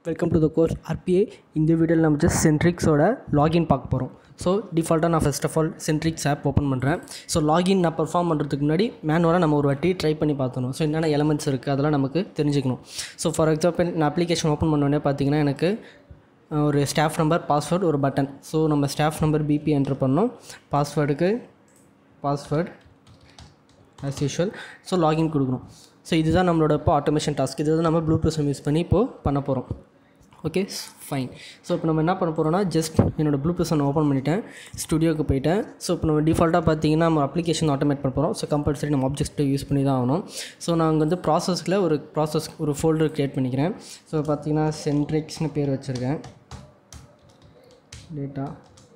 welcome to the course RBI இந்த வீடியோவில் நம்ம ஜஸ்ட் சென்ட்ரிக்ஸோட லாகின் பார்க்க போகிறோம் ஸோ டிஃபால்ட்டாக நான் first of all Centrix app open பண்ணுறேன் ஸோ லாகின் நான் பர்ஃபார்ம் பண்ணுறதுக்கு முன்னாடி மேனுவலாக நம்ம ஒரு வாட்டி ட்ரை பண்ணி பார்த்தணும் ஸோ என்னென்ன எலமெண்ட்ஸ் இருக்குது அதெல்லாம் நமக்கு தெரிஞ்சுக்கணும் ஸோ ஃபார் எக்ஸாம்பிள் நான் அப்ளிகேஷன் ஓப்பன் பண்ணோடனே பார்த்தீங்கன்னா எனக்கு அஹ், ஒரு ஸ்டாஃப் நம்பர் பாஸ்வேர்டு ஒரு பட்டன் ஸோ நம்ம ஸ்டாஃப் நம்பர் பிபி என்ட்ரு பண்ணோம் பாஸ்வேர்டுக்கு password as usual so login கொடுக்கணும் ஸோ இதுதான் நம்மளோட இப்போ ஆட்டோமேஷன் டாஸ்க் இதுதான் நம்ம ப்ளூ ப்ளஸ் யூஸ் பண்ணி இப்போது பண்ண போகிறோம் ஓகே ஃபைன் ஸோ இப்போ நம்ம என்ன பண்ண போகிறோம்னா ஜஸ்ட் என்னோட ப்ளூ ப்ளஸ் நான் ஓப்பன் பண்ணிட்டேன் ஸ்டுடியோக்கு போயிட்டேன் ஸோ இப்போ நம்ம டிஃபால்ட்டாக பார்த்தீங்கன்னா நம்ம அப்ளிகேஷன் ஆட்டோமேட் பண்ண போகிறோம் ஸோ கம்பல்சரி நம்ம ஆப்ஜெக்ட்டை யூஸ் பண்ணி தான் ஆகணும் ஸோ நான் அங்கே வந்து ப்ராசஸில் ஒரு ப்ராசஸ் ஒரு ஃபோல்டர் க்ரியேட் பண்ணிக்கிறேன் ஸோ பார்த்தீங்கன்னா சென்ட்ரிக்ஸ்னு பேர் வச்சுருக்கேன் டேட்டா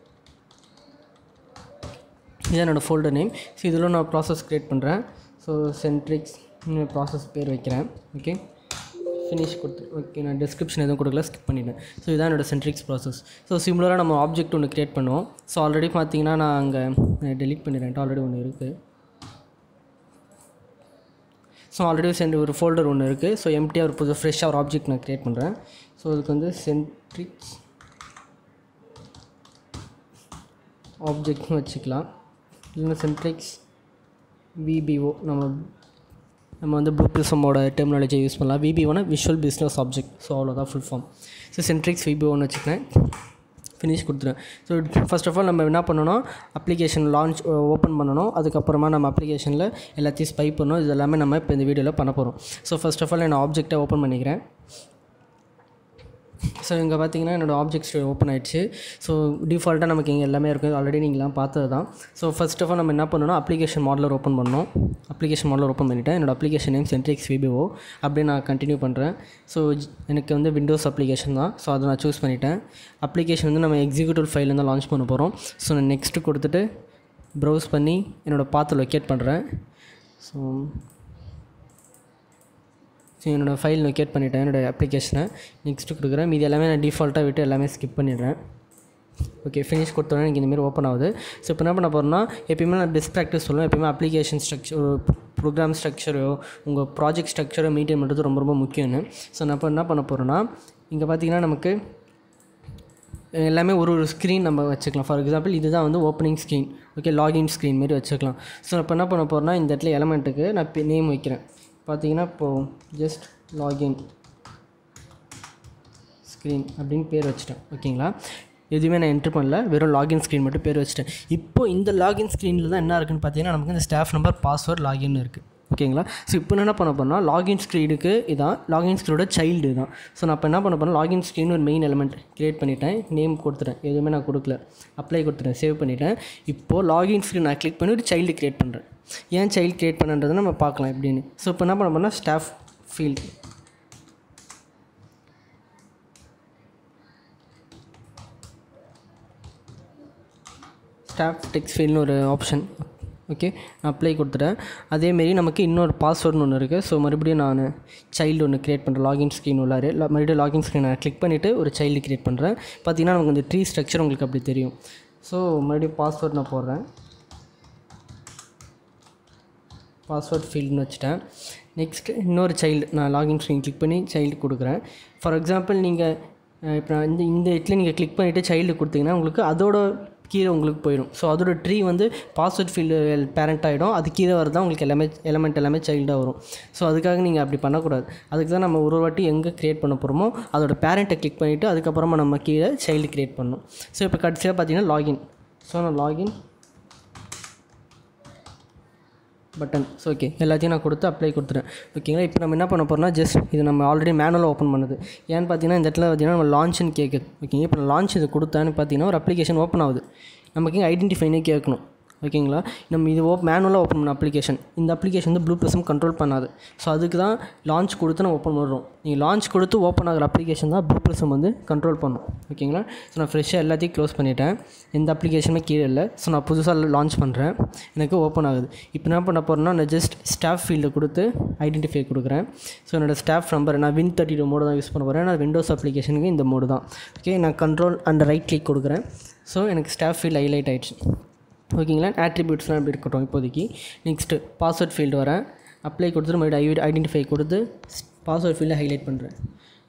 இதுதான் என்னோடய ஃபோல்டர் நேம் ஸோ இதில் நான் ப்ராசஸ் க்ரியேட் பண்ணுறேன் ஸோ சென்ட்ரிக்ஸ் ப்ராசஸ் பேர் வைக்கிறேன் ஓகே ஃபினிஷ் கொடுத்து ஓகே நான் டிஸ்கிரிப்ஷன் எதுவும் கொடுக்கல ஸ்கிப் பண்ணிட்டேன் ஸோ இதான் என்னோடய சென்ட்ரிக்ஸ் ப்ராசஸ் ஸோ சிமிலராக நம்ம ஆப்ஜெக்ட் ஒன்று க்ரியேட் பண்ணுவோம் ஸோ ஆல்ரெடி பார்த்தீங்கன்னா நான் அங்கே டெலிட் பண்ணிடுறேன் ஆல்ரெடி ஒன்று இருக்குது ஸோ ஆல்ரெடி சென்ட் ஒரு ஃபோல்டர் ஒன்று இருக்குது ஸோ எம்டியாக ஒரு புது ஃப்ரெஷ்ஷாக ஒரு ஆப்ஜெக்ட் நான் க்ரியேட் பண்ணுறேன் ஸோ அதுக்கு வந்து சென்ட்ரிக்ஸ் ஆப்ஜெக்ட்னு வச்சுக்கலாம் இல்லைன்னா சென்ட்ரிக்ஸ் விபிஓ நம்ம நம்ம வந்து ப்ளூ ப்ரிசமோட டெர்மினாலஜியை யூஸ் பண்ணலாம் விபிஓனா விஷுவல் பிஸ்னஸ் ஆப்ஜெக்ட் ஸோ அவ்வளோதான் ஃபுல் ஃபார்ம் ஸோ சென்ட்ரிக்ஸ் விபிஓன்னு வச்சுக்கிறேன் ஃபினிஷ் கொடுத்துருவேன் ஸோ ஃபர்ஸ்ட் ஆஃப் ஆல் நம்ம என்ன பண்ணணும் அப்ளிகேஷன் லான்ச் ஓப்பன் பண்ணணும் அதுக்கப்புறமா நம்ம அப்ளிகேஷனில் எல்லாத்தையும் ஸ்பை பண்ணணும் இது எல்லாமே நம்ம இப்போ இந்த வீடியோவில் பண்ண போகிறோம் ஸோ ஃபர்ஸ்ட் ஆஃப் ஆல் நான் ஆப்ஜெக்டை ஓப்பன் பண்ணிக்கிறேன் ஸோ இங்கே பார்த்தீங்கன்னா என்னோடய ஆப்ஜெக்ட்ஸ் ஓப்பன் ஆயிடுச்சு ஸோ டிஃபால்ட்டாக நமக்கு இங்கே எல்லாமே இருக்குது ஆல்ரெடி நீங்களாம் பார்த்தது தான் ஸோ ஃபர்ஸ்ட் ஆஃப் ஆல் நம்ம என்ன பண்ணணும் அப்ளிகேஷன் மாடலர் ஓப்பன் பண்ணணும் அப்ளிகேஷன் மாடலர் ஓப்பன் பண்ணிவிட்டேன் என்னோட அப்ளிகேஷன் நேம் சென்ட்ரிக்ஸ் விபிஓ அப்படியே நான் கண்டினியூ பண்ணுறேன் ஸோ எனக்கு வந்து விண்டோஸ் அப்ளிகேஷன் தான் ஸோ அதை நான் சூஸ் பண்ணிட்டேன் அப்ளிகேஷன் வந்து நம்ம எக்ஸிக்யூட்டிவ் ஃபைல் தான் லான்ச் பண்ண போகிறோம் ஸோ நான் நெக்ஸ்ட்டு கொடுத்துட்டு ப்ரௌஸ் பண்ணி என்னோடய பாத்தை லொக்கேட் பண்ணுறேன் ஸோ ஸோ என்னோடய ஃபைல் லொக்கேட் பண்ணிட்டேன் என்னோடய அப்ளிகேஷனை நெக்ஸ்ட்டு கொடுக்குறேன் மீதி எல்லாமே நான் டிஃபால்ட்டாக விட்டு எல்லாமே ஸ்கிப் பண்ணிடுறேன் ஓகே ஃபினிஷ் கொடுத்தோன்னே எனக்கு இந்தமாரி ஓப்பன் ஆகுது ஸோ இப்போ என்ன பண்ண போகிறேன்னா எப்பயுமே நான் பெஸ்ட் ப்ராக்டிஸ் சொல்லுவேன் எப்பயுமே அப்ளிகேஷன் ஸ்ட்ரக்சர் ப்ரோக்ராம் ஸ்ட்ரக்சரோ உங்கள் ப்ராஜெக்ட் ஸ்ட்ரக்சரோ மெயின்டைன் பண்ணுறது ரொம்ப ரொம்ப முக்கியம்னு ஸோ நான் இப்போ என்ன பண்ண போகிறேன்னா இங்கே பார்த்தீங்கன்னா நமக்கு எல்லாமே ஒரு ஒரு ஸ்க்ரீன் நம்ம வச்சுக்கலாம் ஃபார் எக்ஸாம்பிள் இதுதான் வந்து opening screen okay login screen மாரி வச்சுக்கலாம் ஸோ இப்போ என்ன பண்ண போகிறேன்னா இந்த இடத்துல எலமெண்ட்டுக்கு நான் நேம் வைக்கிறேன் பார்த்தீங்கன்னா இப்போது ஜஸ்ட் லாகின் ஸ்க்ரீன் அப்படின்னு பேர் வச்சுட்டேன் ஓகேங்களா எதுவுமே நான் என்ட்ரு பண்ணல வெறும் லாகின் ஸ்க்ரீன் மட்டும் பேர் வச்சுட்டேன் இப்போ இந்த லாகின் ஸ்க்ரீனில் தான் என்ன இருக்குன்னு பார்த்தீங்கன்னா நமக்கு இந்த ஸ்டாஃப் நம்பர் பாஸ்வேர்ட் லாகின் இருக்குது ஓகேங்களா ஸோ இப்போ என்ன பண்ண போனால் லாகின் ஸ்க்ரீனுக்கு இதான் லாகின் ஸ்க்ரீனோட சைல்டு தான் ஸோ நான் இப்போ என்ன பண்ண போனால் லாகின் ஸ்க்ரீன் ஒரு மெயின் எலமெண்ட் க்ரியேட் பண்ணிட்டேன் நேம் கொடுத்துட்டேன் எதுவுமே நான் கொடுக்கல அப்ளை கொடுத்துட்டேன் சேவ் பண்ணிட்டேன் இப்போது லாகின் ஸ்க்ரீன் நான் கிளிக் பண்ணி ஒரு சைல்டு க்ரியேட் பண்ணுறேன் ஏன் சைல்டு க்ரியேட் பண்ணுறதை நம்ம பார்க்கலாம் எப்படின்னு ஸோ இப்போ என்ன பண்ண போனால் ஸ்டாஃப் ஃபீல்ட் ஸ்டாஃப் டெக்ஸ்ட் ஃபீல்னு ஒரு ஆப்ஷன் ஓகே நான் அப்ளை கொடுத்துட்டேன் அதேமாரி நமக்கு இன்னொரு பாஸ்வேர்டுன்னு ஒன்று இருக்குது ஸோ மறுபடியும் நான் சைல்டு ஒன்று க்ரியேட் பண்ணுறேன் லாகின் ஸ்க்ரீன் உள்ளாரு இல்லை மறுபடியும் லாகின் ஸ்க்ரீன் நான் கிளிக் பண்ணிவிட்டு ஒரு சைல்டு க்ரியேட் பண்ணுறேன் பார்த்தீங்கன்னா நமக்கு இந்த ட்ரீ ஸ்ட்ரக்சர் உங்களுக்கு அப்படி தெரியும் ஸோ மறுபடியும் பாஸ்வேர்ட் நான் போடுறேன் பாஸ்வேர்ட் ஃபீல்டுன்னு வச்சுட்டேன் நெக்ஸ்ட் இன்னொரு சைல்டு நான் லாகின் ஸ்க்ரீன் கிளிக் பண்ணி சைல்டு கொடுக்குறேன் ஃபார் எக்ஸாம்பிள் நீங்கள் இப்போ நான் இந்த இந்த இடத்துல நீங்கள் கிளிக் பண்ணிவிட்டு சைல்டு கொடுத்தீங்கன்னா உங்களுக்கு அதோட கீழே உங்களுக்கு போயிடும் ஸோ அதோட ட்ரீ வந்து பாஸ்வேர்ட் ஃபீல்டு பேரண்ட் ஆகிடும் அது கீழே வரதான் உங்களுக்கு எல்லாமே எலமெண்ட் எல்லாமே சைல்டாக வரும் ஸோ அதுக்காக நீங்கள் அப்படி பண்ணக்கூடாது அதுக்கு தான் நம்ம ஒரு வாட்டி எங்கே க்ரியேட் பண்ண போகிறோமோ அதோட பேரண்ட்டை கிளிக் பண்ணிவிட்டு அதுக்கப்புறமா நம்ம கீழே சைல்டு க்ரியேட் பண்ணணும் ஸோ இப்போ கடைசியாக பார்த்தீங்கன்னா லாகின் ஸோ நான் லாகின் பட்டன் ஸோ ஓகே எல்லாத்தையும் நான் கொடுத்து அப்ளை கொடுத்துறேன் ஓகேங்களா இப்போ நம்ம என்ன பண்ண போகிறோம்னா ஜஸ்ட் இது நம்ம ஆல்ரெடி மேனுவலாக ஓப்பன் பண்ணுது ஏன்னு பார்த்தீங்கன்னா இந்த இடத்துல பார்த்தீங்கன்னா நம்ம லான்ச்னு கேட்குது ஓகேங்க இப்போ நான் லான்ச் இது கொடுத்தான்னு பார்த்தீங்கன்னா ஒரு அப்ளிகேஷன் ஓப்பன் ஆகுது நமக்கு இங்கே ஐடென்டிஃபைனே கேட்கணும் ஓகேங்களா நம்ம இது ஓ மேனுவலாக ஓப்பன் பண்ண அப்ளிகேஷன் இந்த அப்ளிகேஷன் வந்து ப்ளூ ப்ளஸும் கண்ட்ரோல் பண்ணாது ஸோ அதுக்கு தான் லான்ச் கொடுத்து நம்ம ஓப்பன் பண்ணுறோம் நீங்கள் லான்ச் கொடுத்து ஓப்பன் ஆகிற அப்ளிகேஷன் தான் ப்ளூ ப்ளஸும் வந்து கண்ட்ரோல் பண்ணும் ஓகேங்களா ஸோ நான் ஃப்ரெஷ்ஷாக எல்லாத்தையும் க்ளோஸ் பண்ணிட்டேன் எந்த அப்ளிகேஷனுமே கீழே இல்லை ஸோ நான் புதுசாக லான்ச் பண்ணுறேன் எனக்கு ஓப்பன் ஆகுது இப்போ என்ன பண்ண போகிறேன்னா நான் ஜஸ்ட் ஸ்டாஃப் ஃபீல்டை கொடுத்து ஐடென்டிஃபை கொடுக்குறேன் ஸோ என்னோடய ஸ்டாஃப் நம்பர் நான் வின் தேர்ட்டி டூ மோடு தான் யூஸ் பண்ண போகிறேன் நான் விண்டோஸ் அப்ளிகேஷனுக்கு இந்த மோடு தான் ஓகே நான் கண்ட்ரோல் அண்ட் ரைட் கிளிக் கொடுக்குறேன் ஸோ எனக்கு ஸ்டாஃப் ஃபீல்ட் ஹைலைட் ஆயிடுச்சு ஓகேங்களா ஆட்ரிபியூட்ஸ்லாம் இப்படி இருக்கட்டும் இப்போதைக்கு நெக்ஸ்ட்டு பாஸ்வேர்ட் ஃபீல்டு வரேன் அப்ளை கொடுத்துட்டு மறுபடியும் ஐ ஐடென்டிஃபை கொடுத்து பாஸ்வேர்ட் ஃபீல்டை ஹைலைட் பண்ணுறேன்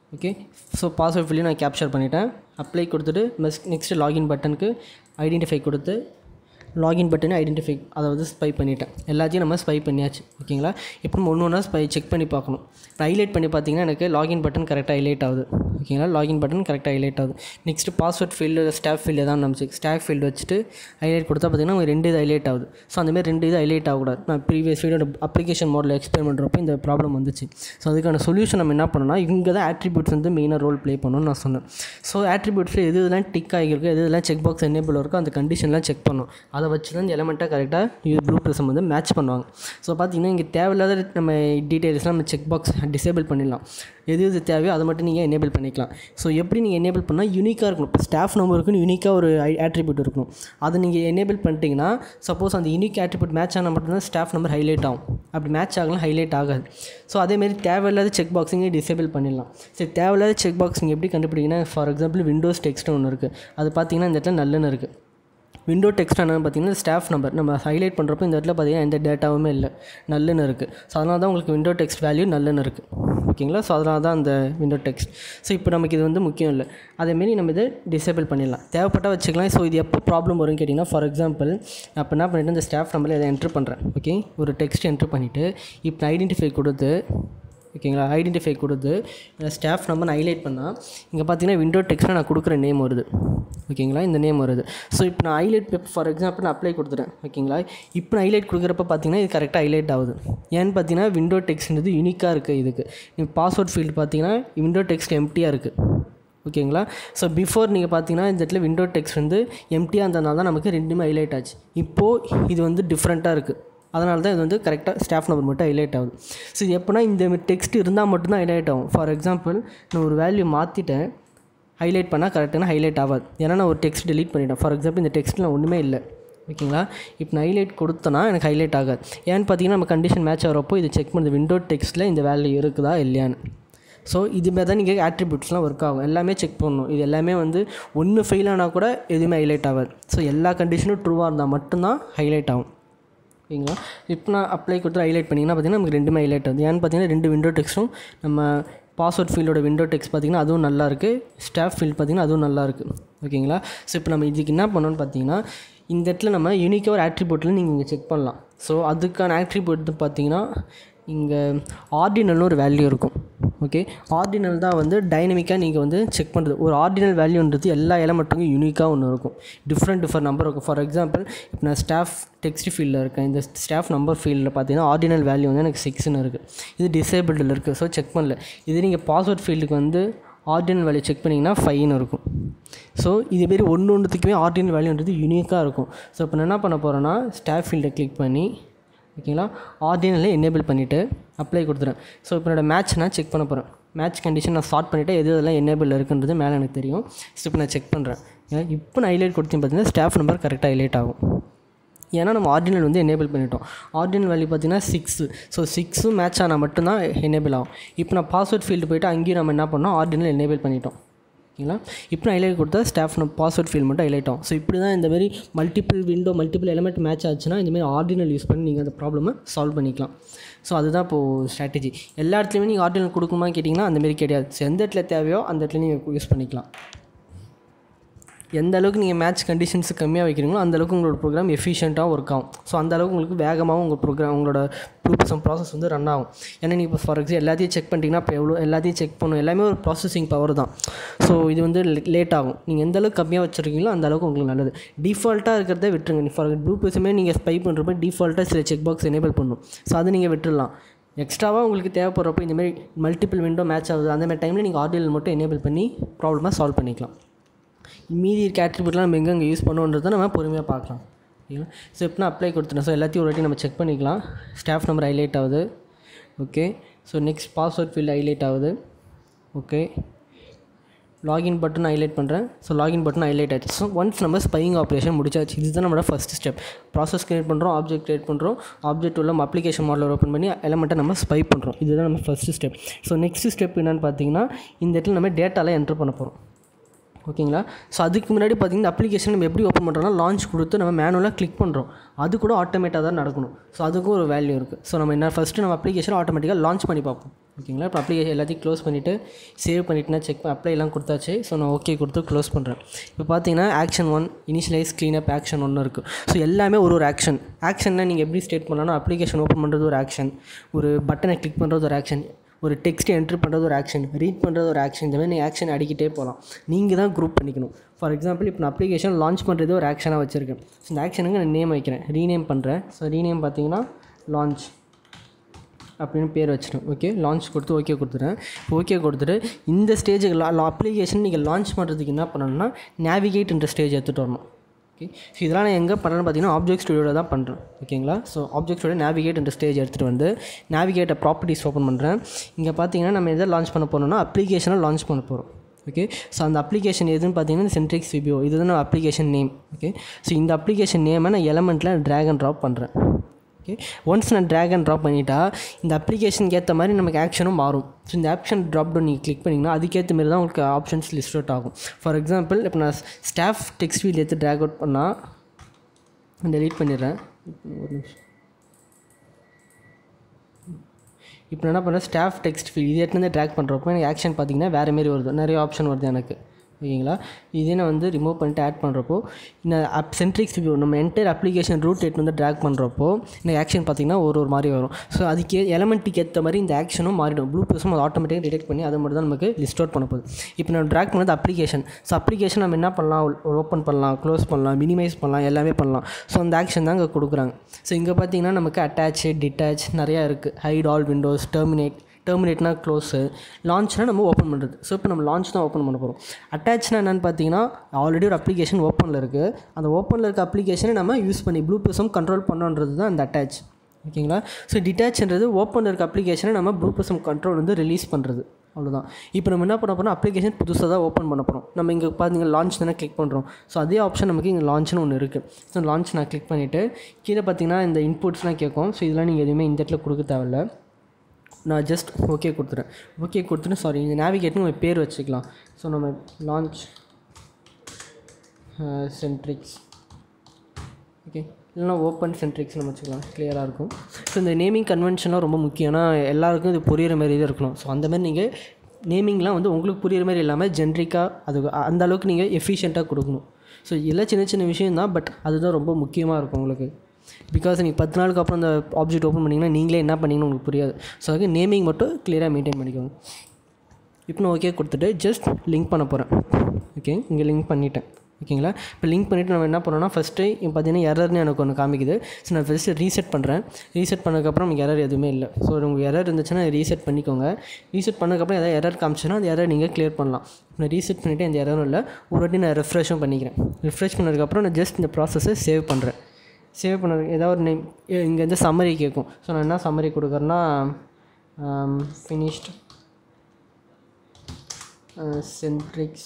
ஓகே ஸோ பாஸ்வேர்ட் ஃபில்லையும் நான் கேப்சர் பண்ணிட்டேன் அப்ளை கொடுத்துட்டு நெக்ஸ்ட் லாகின் பட்டனுக்கு ஐடென்டிஃபை கொடுத்து லாகின் பட்டனை ஐடென்டிஃபை அதாவது ஸ்பை பண்ணிட்டேன் எல்லாத்தையும் நம்ம ஸ்பை பண்ணியாச்சு ஓகேங்களா இப்போ நம்ம ஒன்று ஒன்றா ஸ்பை செக் பண்ணி பார்க்கணும் இப்போ ஹைலைட் பண்ணி பார்த்தீங்கன்னா எனக்கு லாகின் பட்டன் கரெக்டாக ஹைலைட் ஆகுது ஓகேங்களா லாகின் பட்டன் கரெக்டாக ஹைலைட் ஆகுது next password field staff field தான் நம்ம ஸ்டாஃப் ஃபீல்டு வச்சுட்டு ஹைலைட் கொடுத்தா பார்த்தீங்கன்னா உங்களுக்கு ரெண்டு இது ஹைலைட் ஆகுது ஸோ அந்தமாதிரி ரெண்டு இது ஹைலைட் ஆகக்கூடாது நான் ப்ரீவியஸ் வீடியோட அப்ளிகேஷன் மாடல் எக்ஸ்பிளைன் பண்ணுறப்போ இந்த ப்ராப்ளம் வந்துச்சு ஸோ அதுக்கான சொல்யூஷன் நம்ம என்ன பண்ணோம்னா இங்கே தான் ஆட்ரிபியூட்ஸ் வந்து மெயினாக ரோல் ப்ளே பண்ணணும்னு நான் சொன்னேன் ஸோ ஆட்ரிபியூட்ஸில் எது இதெல்லாம் டிக் ஆகிருக்கு எது இதெல்லாம் செக் பாக்ஸ் எனேபிள் இருக்கோ அந்த கண்டிஷன்லாம் செக் பண்ணும் அதை வச்சு தான் இந்த எலமெண்ட்டாக கரெக்டாக இது ப்ளூ ப்ரிசம் வந்து மேட்ச் பண்ணுவாங்க ஸோ பார்த்தீங்கன்னா இங்கே தேவையில்லாத நம்ம டீட்டெயில்ஸ்லாம் நம்ம செக் பாக்ஸ் டிசேபிள் பண்ணிடலாம் எது எது தேவையோ அதை மட்டும் நீங்கள் எனேபிள் பண்ணிக்கலாம் ஸோ எப்படி நீங்கள் எனேபிள் பண்ணால் யூனிக்காக இருக்கணும் இப்போ ஸ்டாஃப் நம்பருக்குன்னு யூனிக்காக ஒரு ஆட்ரிபியூட் இருக்கணும் அதை நீங்கள் எனேபிள் பண்ணிட்டீங்கன்னா சப்போஸ் அந்த யூனிக் ஆட்ரிபியூட் மேட்ச் ஆனால் மட்டும்தான் ஸ்டாஃப் நம்பர் ஹைலைட் ஆகும் அப்படி மேட்ச் ஆகலாம் ஹைலைட் ஆகாது ஸோ அதேமாரி தேவையில்லாத செக் பாக்ஸிங்கே டிசேபிள் பண்ணிடலாம் சரி தேவையில்லாத செக் பாக்ஸ் நீங்கள் எப்படி கண்டுபிடிங்கன்னா ஃபார் எக்ஸாம்பிள் விண்டோஸ் டெக்ஸ்ட் ஒன்று இருக்குது அது பார்த்தீங்கன்னா இந்த இடத்துல நல்லன்னு இருக்குது விண்டோ டெக்ஸ்ட் என்னென்னு பார்த்தீங்கன்னா ஸ்டாஃப் நம்பர் நம்ம ஹைலைட் பண்ணுறப்போ இந்த இடத்துல பார்த்தீங்கன்னா எந்த டேட்டாவுமே இல்லை நல்லுன்னு இருக்குது ஸோ அதனால தான் உங்களுக்கு விண்டோ டெக்ஸ்ட் வேல்யூ நல்லுன்னு இருக்குது ஓகேங்களா ஸோ அதனால தான் அந்த விண்டோ டெக்ஸ்ட் ஸோ இப்போ நமக்கு இது வந்து முக்கியம் இல்லை அதேமாரி நம்ம இதை டிசேபிள் பண்ணிடலாம் தேவைப்பட்டால் வச்சுக்கலாம் ஸோ இது எப்போ ப்ராப்ளம் வரும்னு கேட்டிங்கன்னா ஃபார் எக்ஸாம்பிள் அப்போ என்ன பண்ணிவிட்டு இந்த ஸ்டாஃப் நம்பரில் இதை என்ட்ரு பண்ணுறேன் ஓகே ஒரு டெக்ஸ்ட் என்ட்ரு பண்ணிவிட்டு இப்போ ஐடென்டிஃபை கொடுத்து ஓகேங்களா ஐடென்டிஃபை கொடுத்து ஸ்டாஃப் நம்பர் ஹைலைட் பண்ணால் இங்கே பார்த்தீங்கன்னா விண்டோ டெக்ஸ்ட்டில் நான் கொடுக்குற நேம் வருது ஓகேங்களா இந்த நேம் வருது ஸோ இப்போ நான் ஹைலைட் ஃபார் எக்ஸாம்பிள் நான் அப்ளை கொடுத்துட்டேன் ஓகேங்களா இப்போ நான் ஹைலைட் கொடுக்குறப்ப பார்த்தீங்கன்னா இது கரெக்டாக ஹைலைட் ஆகுது ஏன்னு பார்த்தீங்கன்னா விண்டோ டெக்ஸ்ட்ன்றது யூனிக்காக இருக்குது இதுக்கு இப்போ பாஸ்வேர்ட் ஃபீல்டு பார்த்தீங்கன்னா விண்டோ டெக்ஸ்ட் எம்டியாக இருக்குது ஓகேங்களா ஸோ பிஃபோர் நீங்கள் பார்த்தீங்கன்னா இந்த இடத்துல விண்டோ டெக்ஸ்ட் வந்து எம்டியாக இருந்ததுனால தான் நமக்கு ரெண்டுமே ஹைலைட் ஆச்சு இப்போது இது வந்து டிஃப்ரெண்ட்டாக இருக்குது அதனால தான் இது வந்து கரெக்டாக ஸ்டாஃப் நம்பர் மட்டும் ஹைலைட் ஆகுது ஸோ எப்போனா இந்த டெக்ஸ்ட் இருந்தால் மட்டும்தான் ஹைலைட் ஆகும் ஃபார் எக்ஸாம்பிள் நான் ஒரு வேல்யூ மாற்றிட்டேன் ஹைலைட் பண்ணால் கரெக்டான ஹைலைட் ஆகாது ஏன்னா நான் ஒரு டெக்ஸ்ட் delete பண்ணிட்டேன் ஃபார் எக்ஸாம்பிள் இந்த டெக்ஸ்ட்டில் ஒன்றுமே இல்லை ஓகேங்களா இப்போ நான் ஹைலைட் கொடுத்தனா எனக்கு ஹைலைட் ஆகாது ஏன்னு பார்த்தீங்கன்னா நம்ம கண்டிஷன் மேட்ச் ஆகிறப்போ இது செக் பண்ணுது விண்டோ டெக்ஸ்ட்டில் இந்த வேல்யூ இருக்குதா இல்லையான்னு ஸோ இதுமாதிரி தான் நீங்கள் ஆட்ரிபியூட்ஸ்லாம் ஒர்க் ஆகும் எல்லாமே செக் பண்ணணும் இது எல்லாமே வந்து ஒன்று ஃபெயில் ஆனால் கூட எதுவுமே ஹைலைட் ஆகாது ஸோ எல்லா கண்டிஷனும் ட்ரூவாக இருந்தால் மட்டும்தான் ஹைலைட் ஆகும் ஓகேங்களா இப்போ நான் அப்ளை கொடுத்து ஹைலைட் பண்ணிங்கன்னா பார்த்தீங்கன்னா நமக்கு ரெண்டுமே ஹைலைட் ஆகுது ஏன்னு பார்த்தீங்கன்னா ரெண்டு விண்டோ டெக்ஸ்ட்டும் நம்ம பாஸ்வேர்ட் ஃபீல்டோட விண்டோ டெக்ஸ்ட் பார்த்தீங்கன்னா அதுவும் நல்லா இருக்குது ஸ்டாஃப் ஃபீல்ட் பார்த்தீங்கன்னா அதுவும் நல்லா இருக்குது ஓகேங்களா ஸோ இப்போ நம்ம இதுக்கு என்ன பண்ணணும்னு பார்த்தீங்கன்னா இந்த இடத்துல நம்ம யூனிக்காக ஒரு ஆட்ரிபியூட்டில் நீங்கள் இங்கே செக் பண்ணலாம் ஸோ அதுக்கான ஆட்ரிபியூட் பார்த்தீங்கன்னா இங்கே ஆர்டினல்னு ஒரு வேல்யூ இருக்கும் ஓகே ஆர்டினல் தான் வந்து டைனமிக்காக நீங்கள் வந்து செக் பண்ணுறது ஒரு ஆர்டினல் வேல்யூன்றது எல்லா எலமெண்ட்டுக்கும் யூனிக்காக ஒன்று இருக்கும் டிஃப்ரெண்ட் டிஃப்ரெண்ட் நம்பர் இருக்கும் ஃபார் எக்ஸாம்பிள் இப்போ நான் ஸ்டாஃப் டெக்ஸ்ட் ஃபீல்டில் இருக்கேன் இந்த ஸ்டாஃப் நம்பர் ஃபீல்டில் பார்த்தீங்கன்னா ஆர்டினல் வேல்யூ வந்து எனக்கு சிக்ஸ்னு இருக்குது இது டிசேபிள்டில் இருக்குது ஸோ செக் பண்ணல இது நீங்கள் பாஸ்வேர்ட் ஃபீல்டுக்கு வந்து ஆர்டினல் வேல்யூ செக் பண்ணிங்கன்னா ஃபைன்னு இருக்கும் ஸோ இதுமாரி ஒன்று ஒன்றுத்துக்குமே ஆர்டினல் வேல்யூன்றது யூனிக்காக இருக்கும் ஸோ இப்போ நான் என்ன பண்ண போகிறேன்னா ஸ்டாஃப் ஃபீல்டை கிளிக் பண்ணி ஓகேங்களா ஆர்டினலை எனேபிள் பண்ணிவிட்டு அப்ளை கொடுத்துறேன் ஸோ இப்போ என்னோட மேட்ச் நான் செக் பண்ண போகிறேன் மேட்ச் கண்டிஷன் நான் ஸ்டார்ட் பண்ணிவிட்டு எது எதெல்லாம் எனேபிள் இருக்குன்றது மேலே எனக்கு தெரியும் ஸோ இப்போ நான் செக் பண்ணுறேன் இப்போ நான் ஹைலைட் கொடுத்தேன் பார்த்தீங்கன்னா ஸ்டாஃப் நம்பர் கரெக்டாக ஹைலைட் ஆகும் ஏன்னா நம்ம ஆர்டினல் வந்து எனேபிள் பண்ணிட்டோம் ஆர்டினல் வேல்யூ பார்த்தீங்கன்னா சிக்ஸு ஸோ சிக்ஸும் மேட்ச் ஆனால் மட்டும்தான் எனேபிள் ஆகும் இப்போ நான் பாஸ்வேர்ட் ஃபீல்டு போயிட்டு அங்கேயும் நம்ம என்ன பண்ணோம் ஆர்டினல் எனேபிள் பண்ணிட்டோம் ஓகேங்களா இப்போ நான் ஹைலைட் கொடுத்தா ஸ்டாஃப் நம்ம பாஸ்வேர்ட் ஃபீல் மட்டும் ஹைலைட் ஆகும் ஸோ இப்படி தான் இந்த மாதிரி multiple window multiple element match ஆச்சுன்னா இந்தமாதிரி ஆர்டினல் யூஸ் பண்ணி நீங்கள் அந்த ப்ராப்ளமை சால்வ் பண்ணிக்கலாம் ஸோ அதுதான் இப்போது ஸ்ட்ராட்டஜி எல்லா இடத்துலையுமே நீங்கள் ஆர்டினல் கொடுக்குமா கேட்டிங்கன்னா அந்தமாரி கிடையாது ஸோ எந்த இடத்துல தேவையோ அந்த இடத்துல நீங்கள் யூஸ் பண்ணிக்கலாம் எந்த அளவுக்கு நீங்கள் மேட்ச் கண்டிஷன்ஸ் கம்மியாக வைக்கிறீங்களோ அந்த அளவுக்கு உங்களோட ப்ரோக்ராம் எஃபிஷியண்ட்டாக ஒர்க் ஆகும் ஸோ அந்த அளவுக்கு உங்களுக்கு வேகமாகவும் உங்கள் ப்ரோக்ராம் உங்களோட ப்ரூப்ஸம் ப்ராசஸ் வந்து ரன் ஆகும் ஏன்னா நீங்கள் இப்போ ஃபார் எக்ஸாம்பிள் எல்லாத்தையும் செக் பண்ணிட்டீங்கன்னா இப்போ எவ்வளோ எல்லாத்தையும் செக் பண்ணும் எல்லாமே ஒரு ப்ராசஸிங் பவர் தான் ஸோ இது வந்து லேட் ஆகும் நீங்கள் எந்த அளவுக்கு கம்மியாக வச்சுருக்கீங்களோ அந்த அளவுக்கு உங்களுக்கு நல்லது டிஃபால்ட்டாக இருக்கிறத விட்டுருங்க ஃபார் ப்ளூப்ஸுமே நீங்கள் ஸ்பை பண்ணுறப்ப டிஃபால்ட்டாக சில செக் பாக்ஸ் எனேபிள் பண்ணும் ஸோ அதை நீங்கள் விட்டுடலாம் எக்ஸ்ட்ராவாக உங்களுக்கு தேவைப்படுறப்போ இந்தமாரி மல்டிபிள் விண்டோ மேட்ச் ஆகுது அந்த மாதிரி டைமில் நீங்கள் ஆர்டிஎல் மட்டும் எனேபிள் பண்ணி ப்ராப்ளமாக சால்வ் பண்ணிக்கலாம் மீதி இருக்க ஆட்ரிபியூட்லாம் நம்ம எங்கெங்கே யூஸ் பண்ணுவோன்றதை நம்ம பொறுமையாக பார்க்கலாம் ஓகேங்களா ஸோ இப்போ நான் அப்ளை கொடுத்துட்டேன் ஸோ எல்லாத்தையும் ஒரு வாட்டி நம்ம செக் பண்ணிக்கலாம் ஸ்டாஃப் நம்பர் ஹைலைட் ஆகுது okay so next password field highlight ஆகுது ஓகே லாகின் பட்டன் ஹைலைட் பண்ணுறேன் ஸோ லாகின் பட்டன் ஹைலைட் ஆச்சு ஸோ ஒன்ஸ் நம்ம ஸ்பையிங் ஆப்ரேஷன் முடிச்சாச்சு இதுதான் நம்மளோட ஃபஸ்ட் ஸ்டெப் ப்ராசஸ் கிரியேட் பண்ணுறோம் ஆப்ஜெக்ட் கிரியேட் பண்ணுறோம் ஆப்ஜெக்ட் உள்ள நம்ம அப்ளிகேஷன் மாடல் ஓப்பன் பண்ணி எலமெண்ட்டை நம்ம ஸ்பை பண்ணுறோம் இதுதான் நம்ம first step so next step என்னென்னு பார்த்தீங்கன்னா இந்த இடத்துல நம்ம டேட்டாலாம் என்ட்ரு பண்ண போகிறோம் ஓகேங்களா ஸோ அதுக்கு முன்னாடி பார்த்தீங்கன்னா அப்ளிகேஷன் நம்ம எப்படி ஓப்பன் பண்ணுறோம்னா லான்ச் கொடுத்து நம்ம மேனுவலாக கிளிக் பண்ணுறோம் அது கூட ஆட்டோமேட்டாக தான் நடக்கணும் ஸோ அதுக்கும் ஒரு வேல்யூ இருக்குது ஸோ நம்ம என்ன ஃபஸ்ட்டு நம்ம அப்ளிகேஷன் ஆட்டோமேட்டிக்காக லான்ச் பண்ணி பார்ப்போம் ஓகேங்களா இப்போ அப்ளிகேஷன் எல்லாத்தையும் க்ளோஸ் பண்ணிவிட்டு சேவ் பண்ணிட்டுனா செக் அப்ளை எல்லாம் கொடுத்தாச்சு ஸோ நான் ஓகே கொடுத்து க்ளோஸ் பண்ணுறேன் இப்போ பார்த்தீங்கன்னா action one initialise cleanup action ஒன்று இருக்குது ஸோ எல்லாமே ஒரு ஒரு ஆக்ஷன் ஆக்ஷன்னா நீங்கள் எப்படி ஸ்டேட் பண்ணலாம்னா அப்ளிகேஷன் ஓப்பன் பண்ணுறது ஒரு ஆக்ஷன் ஒரு பட்டனை கிளிக் பண்ணுறது ஒரு ஆக்ஷன் ஒரு டெக்ஸ்ட் என்ட்ரு பண்ணுறது ஒரு ஆக்ஷன் ரீட் பண்ணுறது ஒரு ஆக்ஷன் இந்த மாதிரி நீங்கள் ஆக்ஷன் அடிக்கிட்டே போகலாம் நீங்கள் தான் குரூப் பண்ணிக்கணும் ஃபார் எக்ஸாம்பிள் இப்போ நான் அப்ளிகேஷன் லான்ச் பண்ணுறது ஒரு ஆக்ஷனாக வச்சுருக்கேன் ஸோ இந்த ஆக்ஷனுக்கு நான் நேம் வைக்கிறேன் ரீநேம் பண்ணுறேன் ஸோ ரீநேம் பார்த்தீங்கன்னா லான்ச் அப்படின்னு பேர் வச்சிட்டேன் ஓகே லான்ச் கொடுத்து ஓகே கொடுத்துட்டேன் ஓகே கொடுத்துட்டு இந்த ஸ்டேஜுக்கு லா அப்ளிகேஷன் நீங்கள் லான்ச் பண்ணுறதுக்கு என்ன பண்ணணும்னா நேவிகேட்ன்ற ஸ்டேஜ் எடுத்துகிட்டு வரணும் ஓகே ஸோ இதெல்லாம் நான் எங்கே பண்ணுறேன்னு பார்த்தீங்கன்னா ஆப்ஜெக்ட் ஸ்டுடியோவில் தான் பண்ணுறேன் ஓகேங்களா ஸோ ஆப்ஜெக்ட் ஸ்டுடியோ நேவிகேட் என்ற ஸ்டேஜ் எடுத்துகிட்டு வந்து நேவிகேட்டை ப்ராப்பர்ட்டிஸ் ஓப்பன் பண்ணுறேன் இங்கே பார்த்தீங்கன்னா நம்ம எதை லான்ச் பண்ண போகிறோம்னா அப்ளிகேஷனை லான்ச் பண்ண போகிறோம் ஓகே ஸோ அந்த அப்ளிகேஷன் எதுன்னு பார்த்தீங்கன்னா சென்ட்ரிக்ஸ் விபிஓ இதுதான் நம்ம அப்ளிகேஷன் நேம் ஓகே ஸோ இந்த அப்ளிகேஷன் நேமை நான் எலமெண்ட்டில் ட்ராக் அண்ட் ட்ராப் பண்ணுறேன் ஓகே ஒன்ஸ் நான் ட்ராக் அண்ட் ட்ராப் பண்ணிட்டா இந்த அப்ளிகேஷனுக்கு ஏற்ற மாதிரி நமக்கு ஆக்ஷனும் மாறும் ஸோ இந்த ஆப்ஷன் ட்ராப் டவுன் நீங்கள் கிளிக் பண்ணிங்கன்னா அதுக்கேற்ற மாதிரி தான் உங்களுக்கு ஆப்ஷன்ஸ் லிஸ்ட் அவுட் ஆகும் ஃபார் எக்ஸாம்பிள் இப்போ நான் ஸ்டாஃப் டெக்ஸ்ட் ஃபீல் எடுத்து ட்ராக் அவுட் பண்ணால் டெலீட் பண்ணிடுறேன் ஒரு நிமிஷம் இப்போ நான் என்ன பண்ணுறேன் ஸ்டாஃப் டெக்ஸ்ட் ஃபீல் இது எடுத்து ட்ராக் பண்ணுறப்போ எனக்கு ஆக்ஷன் பார்த்தீங்கன்னா வேறு மாரி வருது நிறைய ஆப்ஷன் வருது எனக்கு ஓகேங்களா இதே நான் வந்து ரிமூவ் பண்ணிட்டு ஆட் பண்ணுறப்போ இந்த அப் சென்ட்ரிக்ஸ் வியூ நம்ம என்டையர் அப்ளிகேஷன் ரூட் எட்டு வந்து ட்ராக் பண்ணுறப்போ இந்த ஆக்ஷன் பார்த்திங்கன்னா ஒரு ஒரு மாதிரி வரும் ஸோ அதுக்கு எலமெண்ட்டுக்கு ஏற்ற மாதிரி இந்த ஆக்ஷனும் மாறிடும் ப்ளூ ப்ளஸும் அது ஆட்டோமேட்டிக்காக டிடெக்ட் பண்ணி அதை மட்டும் தான் நமக்கு லிஸ்ட் அவுட் பண்ண போகுது இப்போ நான் ட்ராக் பண்ணது அப்ளிகேஷன் ஸோ அப்ளிகேஷன் நம்ம என்ன பண்ணலாம் ஓப்பன் பண்ணலாம் க்ளோஸ் பண்ணலாம் மினிமைஸ் பண்ணலாம் எல்லாமே பண்ணலாம் ஸோ அந்த ஆக்ஷன் தான் இங்கே கொடுக்குறாங்க ஸோ இங்கே பார்த்தீங்கன்னா நமக்கு அட்டாச் டிட்டாச் நிறையா இருக்குது ஹைட் ஆல் விண்டோஸ் டெர்மினேட் டெர்மினேட்னா க்ளோஸு லான்ச்னா நம்ம ஓப்பன் பண்ணுறது ஸோ இப்போ நம்ம லான்ச் தான் ஓப்பன் பண்ண போகிறோம் அட்டாச்னா என்னென்னு பார்த்தீங்கன்னா ஆல்ரெடி ஒரு அப்ளிகேஷன் ஓப்பனில் இருக்குது அந்த ஓப்பனில் இருக்க அப்ளிகேஷனை நம்ம யூஸ் பண்ணி ப்ளூபிசம் கண்ட்ரோல் பண்ணுன்றது தான் அந்த அட்டாச் ஓகேங்களா ஸோ டிட்டாச்ன்றது ஓப்பனில் இருக்க அப்ளிகேஷனை நம்ம ப்ளூபிசம் கண்ட்ரோல் வந்து ரிலீஸ் பண்ணுறது அவ்வளோதான் இப்போ நம்ம என்ன பண்ண போகிறோம் அப்ளிகேஷன் புதுசாக தான் ஓப்பன் பண்ண போகிறோம் நம்ம இங்கே பார்த்தீங்கன்னா லான்ச் தானே கிளிக் பண்ணுறோம் ஸோ அதே ஆப்ஷன் நமக்கு இங்கே லான்ச்னு ஒன்று இருக்குது ஸோ லான்ச் நான் கிளிக் பண்ணிவிட்டு கீழே பார்த்தீங்கன்னா இந்த இன்புட்ஸ்லாம் கேட்கும் ஸோ இதெல்லாம் நீங்கள் எதுவுமே இந்த இடத்துல கொடுக்க தேவையில்ல நான் ஜஸ்ட் ஓகே கொடுத்துறேன் ஓகே கொடுத்துட்டு சாரி இந்த நேவிகேட்னு ஒரு பேர் வச்சுக்கலாம் ஸோ நம்ம லான்ச் சென்ட்ரிக்ஸ் ஓகே இல்லைனா ஓப்பன் சென்ட்ரிக்ஸ் நம்ம வச்சுக்கலாம் கிளியராக இருக்கும் ஸோ இந்த நேமிங் கன்வென்ஷன்லாம் ரொம்ப முக்கியம் ஏன்னா எல்லாருக்கும் இது புரியிற மாதிரி தான் இருக்கணும் ஸோ அந்த மாதிரி நீங்கள் நேமிங்லாம் வந்து உங்களுக்கு புரியிற மாதிரி இல்லாமல் ஜென்ரிக்காக அது அந்த அளவுக்கு நீங்கள் எஃபிஷியண்ட்டாக கொடுக்கணும் ஸோ எல்லாம் சின்ன சின்ன விஷயம் தான் பட் அதுதான் ரொம்ப முக்கியமாக இருக்கும் உங்களுக்கு பிகாஸ் நீங்கள் பத்து நாளுக்கு அப்புறம் அந்த ஆப்ஜெக்ட் ஓப்பன் பண்ணிங்கன்னா நீங்களே என்ன பண்ணீங்கன்னு உங்களுக்கு புரியாது ஸோ அதுக்கு நேமிங் மட்டும் கிளியராக மெயின்டைன் பண்ணிக்கோங்க இப்போ நான் ஓகே கொடுத்துட்டு ஜஸ்ட் லிங்க் பண்ண போகிறேன் ஓகே இங்கே லிங்க் பண்ணிட்டேன் ஓகேங்களா இப்போ லிங்க் பண்ணிவிட்டு நம்ம என்ன பண்ணோம்னா ஃபஸ்ட்டு இப்போ பார்த்தீங்கன்னா எரர்னு எனக்கு ஒன்று காமிக்குது ஸோ நான் ஃபஸ்ட்டு ரீசெட் பண்ணுறேன் ரீசெட் பண்ணதுக்கப்புறம் உங்களுக்கு எரர் எதுவுமே இல்லை ஸோ உங்களுக்கு எரர் இருந்துச்சுன்னா ரீசெட் பண்ணிக்கோங்க ரீசெட் பண்ணதுக்கப்புறம் எதாவது எரர் காமிச்சுன்னா அந்த எரர் நீங்கள் கிளியர் பண்ணலாம் நான் ரீசெட் பண்ணிவிட்டு எந்த எரரும் இல்லை ஒரு வாட்டி நான் ரெஃப்ரெஷும் பண்ணிக்கிறேன் ரெஃப்ரெஷ் பண்ணதுக்கப்புறம் நான் ஜஸ்ட் இந்த ப்ராசஸை சேவ் பண்ணுறேன் சேவ் பண்ணது ஏதாவது ஒரு நேம் இங்கேருந்து சம்மரி கேட்கும் ஸோ நான் என்ன சம்மரி கொடுக்குறேன்னா ஃபினிஷ்ட் சென்ட்ரிக்ஸ்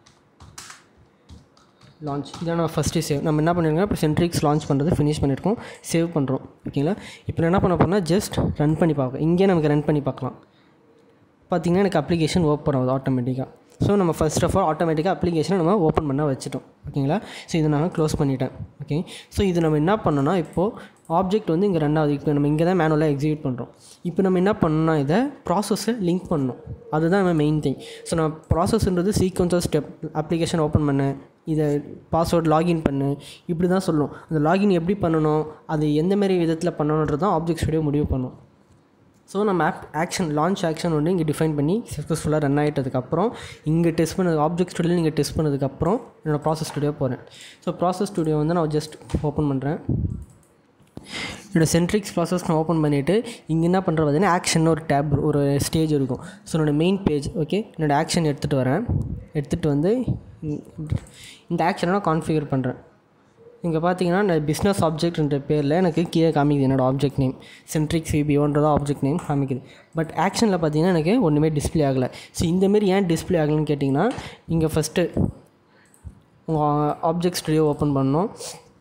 லான்ச் இதான் நான் ஃபஸ்ட்டு சேவ் நம்ம என்ன பண்ணிருக்கோம் இப்போ சென்ட்ரிக்ஸ் லான்ச் பண்ணுறது ஃபினிஷ் பண்ணியிருக்கோம் சேவ் பண்ணுறோம் ஓகேங்களா இப்போ நான் என்ன பண்ண போகிறேன்னா ஜஸ்ட் ரன் பண்ணி பார்க்கலாம் இங்கே நமக்கு ரன் பண்ணி பார்க்கலாம் பார்த்திங்கன்னா எனக்கு அப்ளிகேஷன் ஓப்பன் ஆகுது ஆட்டோமேட்டிக்காக ஸோ நம்ம ஃபஸ்ட் ஆஃப் ஆல் ஆட்டோமேட்டிக்காக அப்ளிகேஷனை நம்ம ஓப்பன் பண்ண வச்சுட்டோம் ஓகேங்களா ஸோ இதை நான் க்ளோஸ் பண்ணிட்டேன் ஓகே ஸோ இது நம்ம என்ன பண்ணோன்னா இப்போது ஆப்ஜெக்ட் வந்து இங்கே ரெண்டாவது இப்போ நம்ம இங்கே தான் மேனுவலாக எக்ஸிக்யூட் பண்ணுறோம் இப்போ நம்ம என்ன பண்ணோம்னா இதை ப்ராசஸை லிங்க் பண்ணணும் அதுதான் நம்ம மெயின் திங் ஸோ நம்ம ப்ராசஸ்ன்றது sequence of step application open பண்ணு இதை பாஸ்வேர்ட் லாகின் பண்ணு இப்படி தான் சொல்லணும் அந்த லாகின் எப்படி பண்ணணும் அது எந்த மாதிரி விதத்தில் பண்ணணுன்றது தான் ஆப்ஜெக்ட் ஸ்டுடியோ முடிவு பண்ணும் ஸோ நம்ம ஆப் ஆக்ஷன் லான்ச் ஆக்ஷன் வந்து இங்கே டிஃபைன் பண்ணி சக்ஸஸ்ஃபுல்லாக ரன் ஆகிட்டதுக்கப்புறம் இங்கே டெஸ்ட் பண்ணது ஆப்ஜெக்ட் ஸ்டுடியோ நீங்கள் டெஸ்ட் பண்ணதுக்கப்புறம் என்னோடய ப்ராசஸ் ஸ்டுடியோ போகிறேன் ஸோ ப்ராசஸ் ஸ்டுடியோ வந்து நான் ஜஸ்ட் ஓப்பன் பண்ணுறேன் என்னோடய சென்ட்ரிக்ஸ் ப்ராசஸ் நான் ஓப்பன் பண்ணிவிட்டு இங்கே என்ன பண்ணுறது பார்த்தீங்கன்னா ஆக்ஷன் ஒரு டேப் ஒரு ஸ்டேஜ் இருக்கும் ஸோ என்னோடய மெயின் பேஜ் ஓகே என்னோடய ஆக்ஷன் எடுத்துகிட்டு வரேன் எடுத்துகிட்டு வந்து இந்த ஆக்ஷனை நான் கான்ஃபிகர் பண்ணுறேன் இங்கே பார்த்தீங்கன்னா இந்த பிஸ்னஸ் ஆப்ஜெக்ட்ன்ற பேரில் எனக்கு கீழே காமிக்குது என்னோடய ஆப்ஜெக்ட் நேம் சென்ட்ரிக் சிபிஓன்றதா ஆப்ஜெக்ட் நேம் காமிக்குது பட் ஆக்ஷனில் பார்த்தீங்கன்னா எனக்கு ஒன்றுமே டிஸ்பிளே ஆகலை ஸோ இந்தமாரி ஏன் டிஸ்பிளே ஆகலைன்னு கேட்டிங்கன்னா இங்கே ஃபஸ்ட்டு உங்கள் ஆப்ஜெக்ட் ஸ்டுடியோ ஓப்பன் பண்ணணும்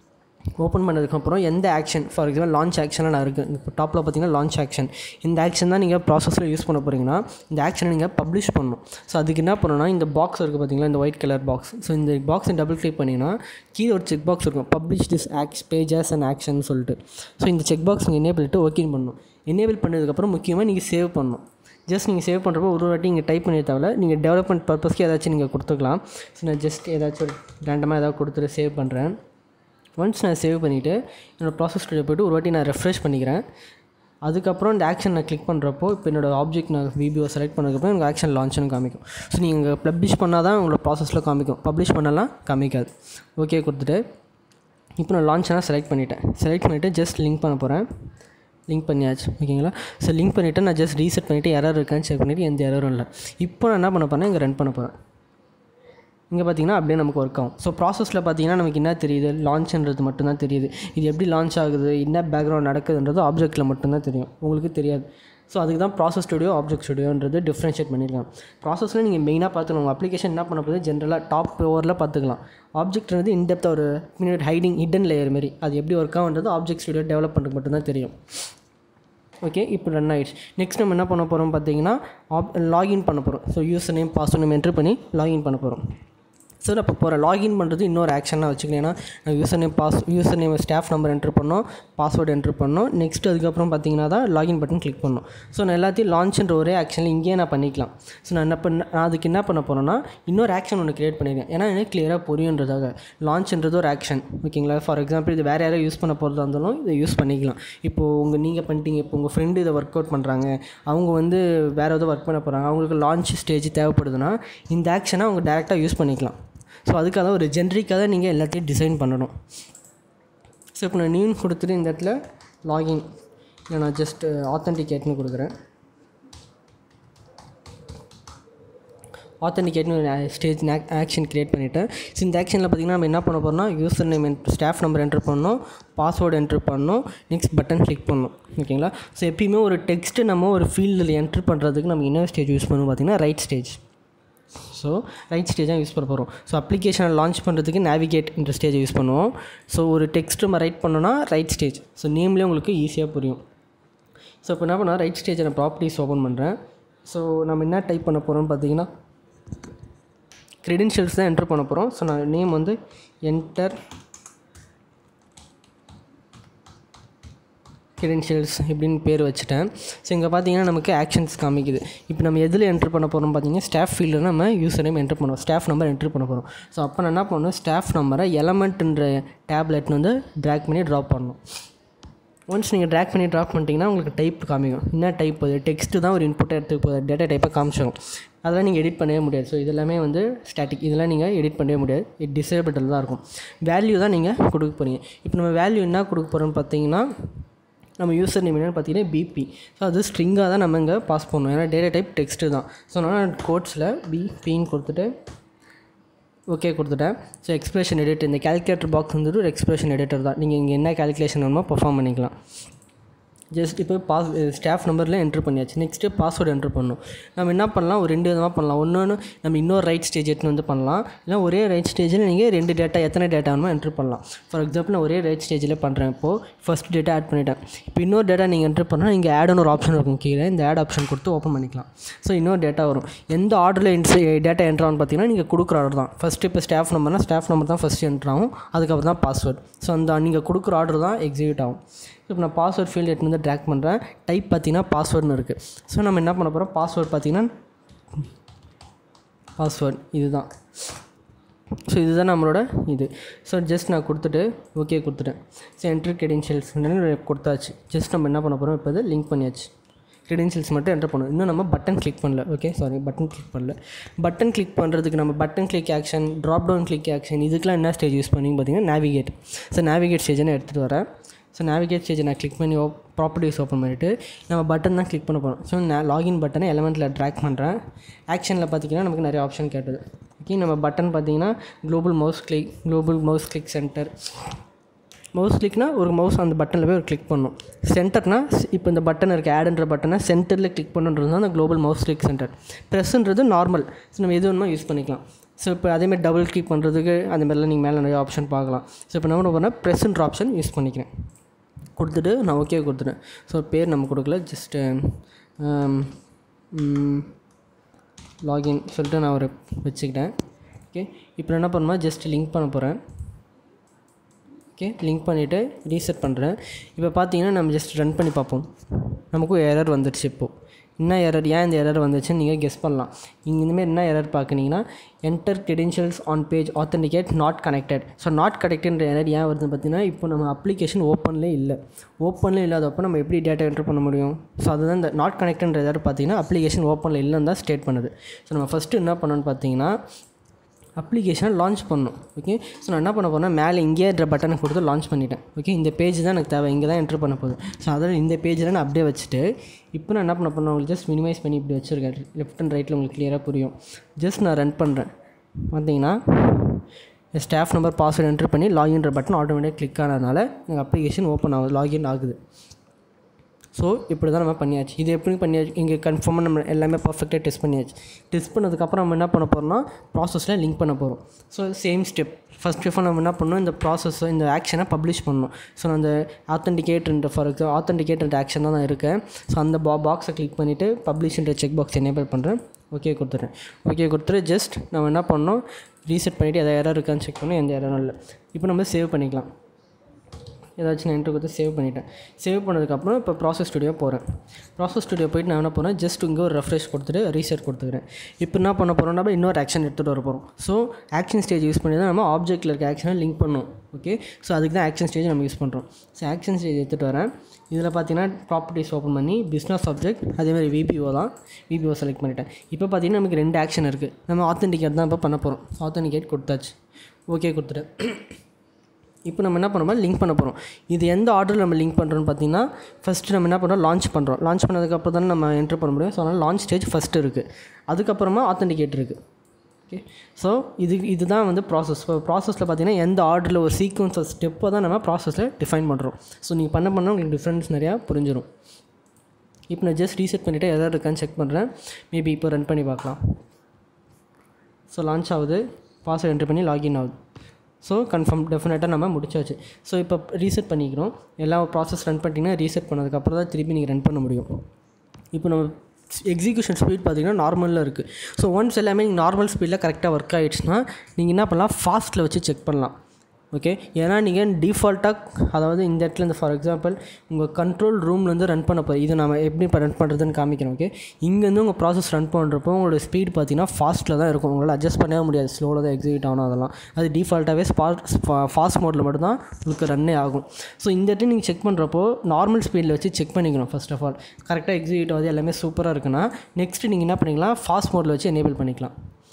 ஓப்பன் பண்ணதுக்கப்புறம் எந்த ஆக்ஷன் ஃபார் எக்ஸாம்பிள் லான்ச் ஆக்ஷனில் நான் இருக்குது இப்போ டாப்பில் பார்த்தீங்கன்னா லான்ச் ஆக்ஷன் இந்த ஆக்ஷன் தான் நீங்கள் ப்ராசஸில் யூஸ் பண்ண போகிறீங்கன்னா இந்த ஆக்ஷனை நீங்கள் பப்ளிஷ் பண்ணணும் ஸோ அதுக்கு என்ன பண்ணணும்னா இந்த பாக்ஸ் இருக்குது பார்த்தீங்களா இந்த ஒயிட் கலர் பாக்ஸ் ஸோ இந்த பாக்ஸை டபுள் கிளிக் பண்ணிங்கன்னா கீழே ஒரு செக் பாக்ஸ் இருக்கும் publish this acts pages and action சொல்லிட்டு ஸோ இந்த செக் பாக்ஸ் நீங்கள் எனேபிள் பண்ணிட்டு ஓகே பண்ணணும் எனேபிள் பண்ணதுக்கப்புறம் முக்கியமாக நீங்கள் சேவ் பண்ணணும் ஜஸ்ட் நீங்கள் சேவ் பண்ணுறப்போ ஒரு வாட்டி நீங்கள் டைப் பண்ணி தேவையில்ல நீங்கள் டெவலப்மெண்ட் பர்பஸ்க்கு ஏதாச்சும் நீங்கள் கொடுத்துக்கலாம் ஸோ நான் ஜஸ்ட் ஏதாச்சும் ஒரு ரேண்டமாக ஏதாவது கொடுத்துட்டு சேவ் பண்ணுறேன் ஒன்ஸ் நான் சேவ் பண்ணிவிட்டு என்னோடய ப்ராசஸ் ஸ்டுடியோ போய்ட்டு ஒரு வாட்டி நான் ரெஃப்ரெஷ் பண்ணிக்கிறேன் அதுக்கப்புறம் இந்த ஆக்ஷன் நான் கிளிக் பண்ணுறப்போ இப்போ என்னோடய ஆப்ஜெக்ட் நான் விபிஓ செலக்ட் பண்ணதுக்கப்புறம் எனக்கு ஆக்ஷன் லான்ச்னு காமிக்கும் ஸோ நீங்கள் பப்ளிஷ் பண்ணால் தான் உங்களோட ப்ராசஸில் காமிக்கும் பப்ளிஷ் பண்ணலாம் காமிக்காது ஓகே கொடுத்துட்டு இப்போ நான் லான்ச்னா செலக்ட் பண்ணிட்டேன் செலக்ட் பண்ணிவிட்டு ஜஸ்ட் லிங்க் பண்ண போகிறேன் லிங்க் பண்ணியாச்சு ஓகேங்களா ஸோ லிங்க் பண்ணிவிட்டு நான் ஜஸ்ட் ரீசெட் பண்ணிவிட்டு எரர் இருக்கான்னு செக் பண்ணிவிட்டு எந்த எரரும் இல்லை இப்போ நான் என்ன பண்ண போகிறேன் இங்கே ரன் பண்ண போகிறேன் இங்கே பார்த்தீங்கன்னா அப்படியே நமக்கு ஒர்க் ஆகும் ஸோ ப்ராசஸில் பார்த்தீங்கன்னா நமக்கு என்ன தெரியுது லான்ச்ன்றது மட்டும்தான் தெரியுது இது எப்படி லான்ச் ஆகுது என்ன பேக்ரவுண்ட் நடக்குதுன்றது ஆப்ஜெக்ட்டில் மட்டும்தான் தெரியும் உங்களுக்கு தெரியாது ஸோ அதுக்கு தான் ப்ராசஸ் ஸ்டுடியோ ஆப்ஜெக்ட் ஸ்டுடியோன்றது டிஃப்ரென்ஷியேட் பண்ணியிருக்காங்க ப்ராசஸில் நீங்கள் மெயினாக பார்த்துக்கணும் உங்கள் அப்ளிகேஷன் என்ன பண்ண போகுது ஜென்ரலாக டாப் ஓவரில் பார்த்துக்கலாம் ஆப்ஜெக்ட் வந்து இன்டெப்த் ஒரு மினிட் ஹைடிங் ஹிடன் லேயர் மாரி அது எப்படி ஒர்க் ஆகுன்றது ஆப்ஜெக்ட் ஸ்டுடியோ டெவலப் பண்ணுறதுக்கு மட்டும்தான் தெரியும் ஓகே இப்போ ரன் ஆயிடுச்சு நெக்ஸ்ட் நம்ம என்ன பண்ண போகிறோம் பார்த்தீங்கன்னா ஆப் லாகின் பண்ண போகிறோம் so user name password name entry பண்ணி லாகின் பண்ண போகிறோம் ஸோ நான் இப்போ போகிற லாகின் பண்ணுறது இன்னொரு ஆக்ஷனாக வச்சுக்கிறேன் ஏன்னா user name pass user name staff number entry பண்ணோம் பாஸ்வேர்டு என்ட்ரு பண்ணோம் நெக்ஸ்ட் அதுக்கப்புறம் பார்த்தீங்கன்னா தான் லாகின் பட்டன் கிளிக் பண்ணணும் ஸோ நான் எல்லாத்தையும் லான்ச்ன்ற ஒரே ஆக்ஷனில் இங்கேயே நான் பண்ணிக்கலாம் ஸோ நான் என்ன பண்ண நான் அதுக்கு என்ன பண்ண போகிறேன்னா இன்னொரு ஆக்ஷன் ஒன்று க்ரியேட் பண்ணியிருக்கேன் ஏன்னா எனக்கு கிளியராக புரியுன்றதாக லான்ச்ன்றது ஒரு ஆக்ஷன் ஓகேங்களா ஃபார் எக்ஸாம்பிள் இது வேறு யாராவது யூஸ் பண்ண போகிறதா இருந்தாலும் இதை யூஸ் பண்ணிக்கலாம் இப்போது உங்கள் நீங்கள் பண்ணிட்டீங்க இப்போ உங்கள் ஃப்ரெண்டு இதை ஒர்க் அவுட் பண்ணுறாங்க அவங்க வந்து வேறு எதாவது ஒர்க் பண்ண போகிறாங்க அவங்களுக்கு லான்ச் ஸ்டேஜ் தேவைப்படுதுன்னா இந்த ஆக்ஷனை அவங்க டேரெக்டாக யூஸ் பண்ணிக்கலாம் ஸோ அதுக்காக ஒரு ஜென்ரிக்காக தான் நீங்கள் எல்லாத்தையும் டிசைன் பண்ணணும் ஸோ இப்போ நான் நியூன்னு கொடுத்துட்டு இந்த இடத்துல லாகின் இல்லை நான் ஜஸ்ட் ஆத்தென்டிகேட்னு கொடுக்குறேன் ஆத்தென்டிகேட்னு ஒரு ஸ்டேஜ் ஆக்ஷன் க்ரியேட் பண்ணிவிட்டேன் ஸோ இந்த ஆக்ஷனில் பார்த்திங்கன்னா நம்ம என்ன பண்ண போகிறோம்னா user name staff number entry பண்ணணும் பாஸ்வேர்டு என்ட்ரு பண்ணணும் நெக்ஸ்ட் பட்டன் கிளிக் பண்ணணும் ஓகேங்களா ஸோ எப்பயுமே ஒரு டெக்ஸ்ட்டு நம்ம ஒரு ஃபீல்டில் என்ட்ரு பண்ணுறதுக்கு நம்ம என்ன ஸ்டேஜ் யூஸ் பண்ணுவோம் பார்த்திங்கன்னா ரைட் ஸ்டேஜ் ஸோ ரைட் ஸ்டேஜாக யூஸ் பண்ண போகிறோம் ஸோ அப்ளிகேஷனை லான்ச் பண்ணுறதுக்கு நேவிகேட் இந்த ஸ்டேஜை யூஸ் பண்ணுவோம் ஸோ ஒரு டெக்ஸ்ட் நம்ம ரைட் பண்ணோன்னா ரைட் ஸ்டேஜ் ஸோ நேம்லேயே உங்களுக்கு ஈஸியாக புரியும் ஸோ இப்போ என்ன பண்ணால் ரைட் ஸ்டேஜை நான் ப்ராப்பர்ட்டிஸ் ஓப்பன் பண்ணுறேன் ஸோ நம்ம என்ன டைப் பண்ண போகிறோம்னு பார்த்தீங்கன்னா க்ரெடென்ஷியல்ஸ் தான் என்ட்ரு பண்ண போகிறோம் ஸோ நான் நேம் வந்து என்டர் கிரெடென்ஷியல்ஸ் இப்படின்னு பேர் வச்சுட்டேன் ஸோ இங்கே பார்த்தீங்கன்னா நமக்கு ஆக்ஷன்ஸ் காமிக்குது இப்போ நம்ம எதில் என்ட்ரு பண்ண போகிறோம் பார்த்தீங்கன்னா ஸ்டாஃப் ஃபீல்டில் நம்ம யூசர் நேம் என்ட்ரு பண்ணுவோம் ஸ்டாஃப் நம்பர் என்ட்ரு பண்ண போகிறோம் ஸோ அப்போ நான் என்ன பண்ணணும் ஸ்டாஃப் நம்பரை எலமெண்ட்ன்ற டேப்லெட்னு வந்து ட்ராக் பண்ணி ட்ராப் பண்ணணும் ஒன்ஸ் நீங்கள் ட்ராக் பண்ணி ட்ராப் பண்ணிட்டீங்கன்னா உங்களுக்கு டைப் காமிக்கும் என்ன டைப் அது டெக்ஸ்ட்டு தான் ஒரு இன்புட்டாக எடுத்து போகுது டேட்டா டைப்பாக காமிச்சிடும் அதெல்லாம் நீங்கள் எடிட் பண்ணவே முடியாது ஸோ இதெல்லாமே வந்து ஸ்டாட்டிக் இதெல்லாம் நீங்கள் எடிட் பண்ணவே முடியாது இது டிசேபிள் தான் இருக்கும் வேல்யூ தான் நீங்கள் கொடுக்க போகிறீங்க இப்போ நம்ம வேல்யூ என்ன கொடுக்க போகிறோம்னு பார்த்தீங்கன்னா நம்ம யூசர் நேம் என்னென்னு பார்த்தீங்கன்னா பிபி ஸோ அது ஸ்ட்ரிங்காக தான் நம்ம இங்கே பாஸ் பண்ணணும் ஏன்னா டேட்டா டைப் டெக்ஸ்ட்டு தான் ஸோ நான் கோட்ஸில் பிபின்னு கொடுத்துட்டு ஓகே கொடுத்துட்டேன் ஸோ எக்ஸ்பிரஷன் எடிட் இந்த கேல்குலேட்டர் பாக்ஸ் வந்துட்டு ஒரு எக்ஸ்பிரஷன் எடிட்டர் தான் நீங்கள் இங்கே என்ன கேல்குலேஷன் வேணுமோ பர்ஃபார்ம் பண்ணிக்கலாம் ஜஸ்ட் இப்போ பாஸ் ஸ்டாஃப் நம்பரில் என்ட்ரு பண்ணியாச்சு நெக்ஸ்ட்டு பாஸ்வேர்டு என்ட்ரு பண்ணணும் நம்ம என்ன பண்ணலாம் ஒரு ரெண்டு விதமாக பண்ணலாம் ஒன்று ஒன்று நம்ம இன்னொரு ரைட் ஸ்டேஜ் எடுத்துன்னு வந்து பண்ணலாம் இல்லை ஒரே ரைட் ஸ்டேஜில் நீங்கள் ரெண்டு டேட்டா எத்தனை டேட்டா வேணுமோ என்ட்ரு பண்ணலாம் ஃபார் எக்ஸாம்பிள் நான் ஒரே ரைட் ஸ்டேஜில் பண்ணுறேன் இப்போது ஃபஸ்ட் டேட்டா ஆட் பண்ணிட்டேன் இப்போ இன்னொரு டேட்டா நீங்கள் என்ட்ரு பண்ணால் இங்கே ஆட்னு ஒரு ஆப்ஷன் இருக்கும் கீழே இந்த ஆட் ஆப்ஷன் கொடுத்து ஓப்பன் பண்ணிக்கலாம் ஸோ இன்னொரு டேட்டா வரும் எந்த ஆர்டரில் என்ட்ரி டேட்டா என்ட்ரு ஆகும் பார்த்தீங்கன்னா நீங்கள் கொடுக்குற ஆர்டர் தான் ஃபஸ்ட்டு இப்போ ஸ்டாஃப் நம்பர்னால் ஸ்டாஃப் நம்பர் தான் ஃபஸ்ட்டு என்ட்ரு ஆகும் அதுக்கப்புறம் தான் பாஸ்வேர்டு ஸோ அந்த நீங்கள் கொடுக்குற ஆர்டர் தான் எக்ஸிக்யூட் ஆகும் இப்போ நான் பாஸ்வேர்ட் ஃபீல்டு எடுத்து வந்து ட்ராக் பண்ணுறேன் டைப் பார்த்தீங்கன்னா பாஸ்வேர்டுன்னு இருக்குது ஸோ நம்ம என்ன பண்ண போகிறோம் பாஸ்வேர்ட் பார்த்தீங்கன்னா பாஸ்வேர்ட் இதுதான் ஸோ இதுதான் நம்மளோட இது ஸோ ஜஸ்ட் நான் கொடுத்துட்டு ஓகே கொடுத்துட்டேன் ஸோ என்ட்ரி கிரெடென்ஷியல்ஸ் கொடுத்தாச்சு ஜஸ்ட் நம்ம என்ன பண்ண போகிறோம் இப்போ இது லிங்க் பண்ணியாச்சு க்ரெடென்ஷியல்ஸ் மட்டும் என்டர் பண்ணணும் இன்னும் நம்ம பட்டன் கிளிக் பண்ணல ஓகே சாரி பட்டன் கிளிக் பண்ணல பட்டன் கிளிக் பண்ணுறதுக்கு நம்ம button click action drop down click action இதுக்கெலாம் என்ன ஸ்டேஜ் யூஸ் பண்ணி பார்த்தீங்கன்னா நேவிகேட் ஸோ நேவிகேட் ஸ்டேஜை நான் எடுத்துகிட்டு வரேன் ஸோ நேவிகேட் ஸ்டேஜை நான் கிளிக் பண்ணி ஓப் ப்ராப்பர்ட்டிஸ் ஓப்பன் பண்ணிவிட்டு நம்ம பட்டன் தான் கிளிக் பண்ண போகிறோம் ஸோ நான் லாகின் பட்டனை எலமெண்ட்டில் ட்ராக் பண்ணுறேன் ஆக்ஷனில் பார்த்தீங்கன்னா நமக்கு நிறைய ஆப்ஷன் கேட்டது ஓகே நம்ம பட்டன் பார்த்தீங்கன்னா global mouse click global mouse click center mouse கிளிக்னா ஒரு மவுஸ் அந்த பட்டனில் போய் ஒரு கிளிக் பண்ணும் சென்டர்னா இப்போ இந்த பட்டன் இருக்க ஆடுன்ற பட்டனை சென்டரில் கிளிக் பண்ணுன்றது தான் அந்த குளோபல் மவுஸ் கிளிக் சென்டர் ப்ரெஸ்ன்றது நார்மல் ஸோ நம்ம எது வேணுமோ யூஸ் பண்ணிக்கலாம் ஸோ இப்போ அதேமாதிரி டபுள் கிளிக் பண்ணுறதுக்கு அந்த மாதிரிலாம் நீங்கள் மேலே நிறைய ஆப்ஷன் பார்க்கலாம் ஸோ இப்போ நம்ம என்ன பண்ணால் ப்ரெசன்ட் ஆப்ஷன் யூஸ் பண்ணிக்கிறேன் கொடுத்துட்டு நான் ஓகே கொடுத்துட்டேன் ஸோ பேர் நம்ம கொடுக்கல ஜஸ்ட்டு லாகின் சொல்லிட்டு நான் ஒரு வச்சுக்கிட்டேன் ஓகே இப்போ என்ன பண்ணுமா ஜஸ்ட் லிங்க் பண்ண போகிறேன் ஓகே லிங்க் பண்ணிவிட்டு ரீசெட் பண்ணுறேன் இப்போ பார்த்தீங்கன்னா நம்ம ஜஸ்ட் ரன் பண்ணி பார்ப்போம் நமக்கும் எரர் வந்துடுச்சு இப்போது என்ன எரர் ஏன் இந்த எரர் வந்துச்சுன்னு நீங்கள் கெஸ் பண்ணலாம் இங்கே இந்தமாதிரி என்ன எரர் பார்க்குனீங்கன்னா enter credentials on page authenticate not connected so not கனெக்டட்ன்ற எரர் ஏன் வருதுன்னு பார்த்தீங்கன்னா இப்போ நம்ம அப்ளிகேஷன் ஓப்பன்லேயே இல்லை ஓப்பன்லேயே இல்லாதப்போ நம்ம எப்படி டேட்டா என்டர் பண்ண முடியும் ஸோ அதுதான் இந்த நாட் கனெக்டட்ன்ற எரர் பார்த்தீங்கன்னா அப்ளிகேஷன் ஓப்பனில் இல்லைன்னு தான் ஸ்டேட் பண்ணுது ஸோ நம்ம ஃபஸ்ட்டு என்ன பண்ணணும்னு பார்த்தீங்கன்னா அப்ளிகேஷனை லான்ச் பண்ணணும் ஓகே ஸோ நான் என்ன பண்ண போறேன்னா மேலே இங்கேயே இருக்கிற பட்டனை கொடுத்து லான்ச் பண்ணிட்டேன் ஓகே இந்த பேஜ் தான் எனக்கு தேவை இங்கே தான் என்ட்ரு பண்ண போகுது ஸோ அதில் இந்த பேஜில் நான் அப்படியே வச்சுட்டு இப்போ நான் என்ன பண்ண போறேன் உங்களுக்கு ஜஸ்ட் மினிமைஸ் பண்ணி இப்படி வச்சுருக்கேன் லெஃப்ட் அண்ட் ரைட்டில் உங்களுக்கு கிளியராக புரியும் ஜஸ்ட் நான் ரன் பண்ணுறேன் பார்த்தீங்கன்னா ஸ்டாஃப் நம்பர் பாஸ்வேர்டு என்ட்ரு பண்ணி லாகின்ற பட்டன் ஆட்டோமேட்டிக் கிளிக் ஆனதுனால எனக்கு அப்ளிகேஷன் ஓப்பன் ஆகுது லாகின் ஆகுது ஸோ இப்படி தான் நம்ம பண்ணியாச்சு இது எப்படி பண்ணியாச்சு இங்கே கன்ஃபார்மாக நம்ம எல்லாமே பர்ஃபெக்டாக டெஸ்ட் பண்ணியாச்சு டெஸ்ட் பண்ணதுக்கப்புறம் நம்ம என்ன பண்ண போகிறோம்னா ப்ராசஸில் லிங்க் பண்ண போகிறோம் so same step first step நம்ம என்ன பண்ணணும் இந்த ப்ராசஸ் இந்த ஆக்ஷனை பப்ளிஷ் பண்ணணும் ஸோ நான் அந்த ஆத்தன்டிகேட்ன்ற ஃபார் எக்ஸாம்பிள் ஆத்தன்டிகேட்ன்ற ஆக்ஷன் தான் நான் இருக்கேன் ஸோ அந்த பா பாக்ஸை கிளிக் பண்ணிவிட்டு பப்ளிஷ்ன்ற செக் பாக்ஸ் எனேபிள் பண்ணுறேன் ஓகே கொடுத்துட்றேன் ஓகே கொடுத்துட்டு ஜஸ்ட் நம்ம என்ன பண்ணணும் ரீசெட் பண்ணிவிட்டு எதாவது எரர் இருக்கான்னு செக் பண்ணி எந்த எரரும் இல்லை இப்போ நம்ம சேவ் பண்ணிக்கலாம் ஏதாச்சும் நான் என்ட்ரு கொடுத்து சேவ் பண்ணிட்டேன் சேவ் பண்ணதுக்கப்புறம் இப்போ ப்ராசஸ் ஸ்டுடியோ போகிறேன் ப்ராசஸ் ஸ்டுடியோ போயிட்டு நான் என்ன போகிறேன் ஜஸ்ட் இங்கே ஒரு ரெஃப்ரெஷ் கொடுத்துட்டு ரீசெட் கொடுத்துக்கிறேன் இப்போ என்ன பண்ண போகிறோம்னா நம்ம இன்னொரு ஆக்ஷன் எடுத்துகிட்டு வர போகிறோம் ஸோ ஆக்ஷன் ஸ்டேஜ் யூஸ் பண்ணி தான் நம்ம ஆப்ஜெக்ட்டில் இருக்க ஆக்ஷனை லிங்க் பண்ணணும் ஓகே ஸோ அதுக்கு தான் ஆக்ஷன் ஸ்டேஜ் நம்ம யூஸ் பண்ணுறோம் ஸோ ஆக்ஷன் ஸ்டேஜ் எடுத்துகிட்டு வரேன் இதில் பார்த்தீங்கன்னா ப்ராப்பர்ட்டிஸ் ஓப்பன் பண்ணி பிஸ்னஸ் ஆப்ஜெக்ட் அதேமாதிரி விபிஓ தான் விபிஓ செலக்ட் பண்ணிட்டேன் இப்போ பார்த்தீங்கன்னா நமக்கு ரெண்டு ஆக்ஷன் இருக்குது நம்ம ஆத்தென்டிகேட் தான் இப்போ பண்ண போகிறோம் ஆத்தென்டிகேட் கொடுத்தாச்சு ஓகே கொடுத்துட்டேன் இப்போ நம்ம என்ன பண்ணுறோம் லிங்க் பண்ண போகிறோம் இது எந்த ஆர்டரில் நம்ம லிங்க் பண்ணுறோன்னு பார்த்தீங்கன்னா ஃபஸ்ட்டு நம்ம என்ன பண்ணுறோம் லான்ச் பண்ணுறோம் லான்ச் பண்ணதுக்கப்புறம் தானே நம்ம என்ட்ரு பண்ண முடியும் ஸோ அதனால் லான்ச் ஸ்டேஜ் ஃபஸ்ட்டு இருக்குது அதுக்கப்புறமா ஆத்தென்டிகேட் இருக்குது ஓகே ஸோ இது இதுதான் வந்து ப்ராசஸ் இப்போ ப்ராசஸில் பார்த்தீங்கன்னா எந்த ஆர்டரில் ஒரு சீக்வன்ஸ் ஸ்டெப்பை தான் நம்ம ப்ராசஸில் டிஃபைன் பண்ணுறோம் ஸோ நீங்கள் பண்ண பண்ண உங்களுக்கு டிஃப்ரென்ஸ் நிறையா புரிஞ்சிடும் இப்போ நான் ஜஸ்ட் ரீசெட் பண்ணிவிட்டு எதாவது இருக்கான்னு செக் பண்ணுறேன் மேபி இப்போ ரன் பண்ணி பார்க்கலாம் ஸோ லான்ச் ஆகுது பாஸ்வேர்ட் என்ட்ரு பண்ணி லாகின் ஆகுது ஸோ கன்ஃபார்ம் டெஃபினட்டாக நம்ம முடிச்சாச்சு ஸோ இப்போ ரீசெட் பண்ணிக்கிறோம் எல்லா ப்ராசஸ் ரன் பண்ணிட்டீங்கன்னா ரீசெட் பண்ணதுக்கப்புறம் தான் திருப்பி நீங்கள் ரன் பண்ண முடியும் இப்போ நம்ம எக்ஸிக்யூஷன் ஸ்பீட் பார்த்தீங்கன்னா நார்மலில் இருக்குது ஸோ ஒன்ஸ் எல்லாமே நீங்கள் நார்மல் ஸ்பீடில் கரெக்டாக ஒர்க் ஆகிடுச்சுன்னா நீங்கள் என்ன பண்ணலாம் ஃபாஸ்ட்டில் வச்சு செக் பண்ணலாம் ஓகே ஏன்னா நீங்கள் டிஃபால்ட்டாக அதாவது இந்த இடத்துல இந்த ஃபார் எக்ஸாம்பிள் உங்கள் கண்ட்ரோல் ரூம்லேருந்து ரன் பண்ண போகிறோம் இது நம்ம எப்படி இப்போ ரன் பண்ணுறதுன்னு காமிக்கிறோம் ஓகே இங்கேருந்து உங்கள் ப்ராசஸ் ரன் பண்ணுறப்போ உங்களோட ஸ்பீட் பார்த்தீங்கன்னா ஃபாஸ்ட்டில் தான் இருக்கும் உங்களால் அட்ஜஸ்ட் பண்ணவே முடியாது ஸ்லோவில் தான் எக்ஸிக்யூட் ஆகணும் அதெல்லாம் அது டிஃபால்ட்டாகவே ஸ்பாட் ஃபாஸ்ட் மோடில் மட்டும்தான் உங்களுக்கு ரன்னே ஆகும் ஸோ இந்த இடத்துல நீங்கள் செக் பண்ணுறப்போ நார்மல் ஸ்பீடில் வச்சு செக் பண்ணிக்கணும் ஃபர்ஸ்ட் ஆஃப் ஆல் கரெக்டாக எக்ஸிக்யூட் ஆகுது எல்லாமே சூப்பராக இருக்குன்னா நெக்ஸ்ட்டு நீங்கள் என்ன பண்ணிக்கலாம் ஃபாஸ்ட் மோடில் வச்சு எனேபிள் பண்ணிக்கலாம்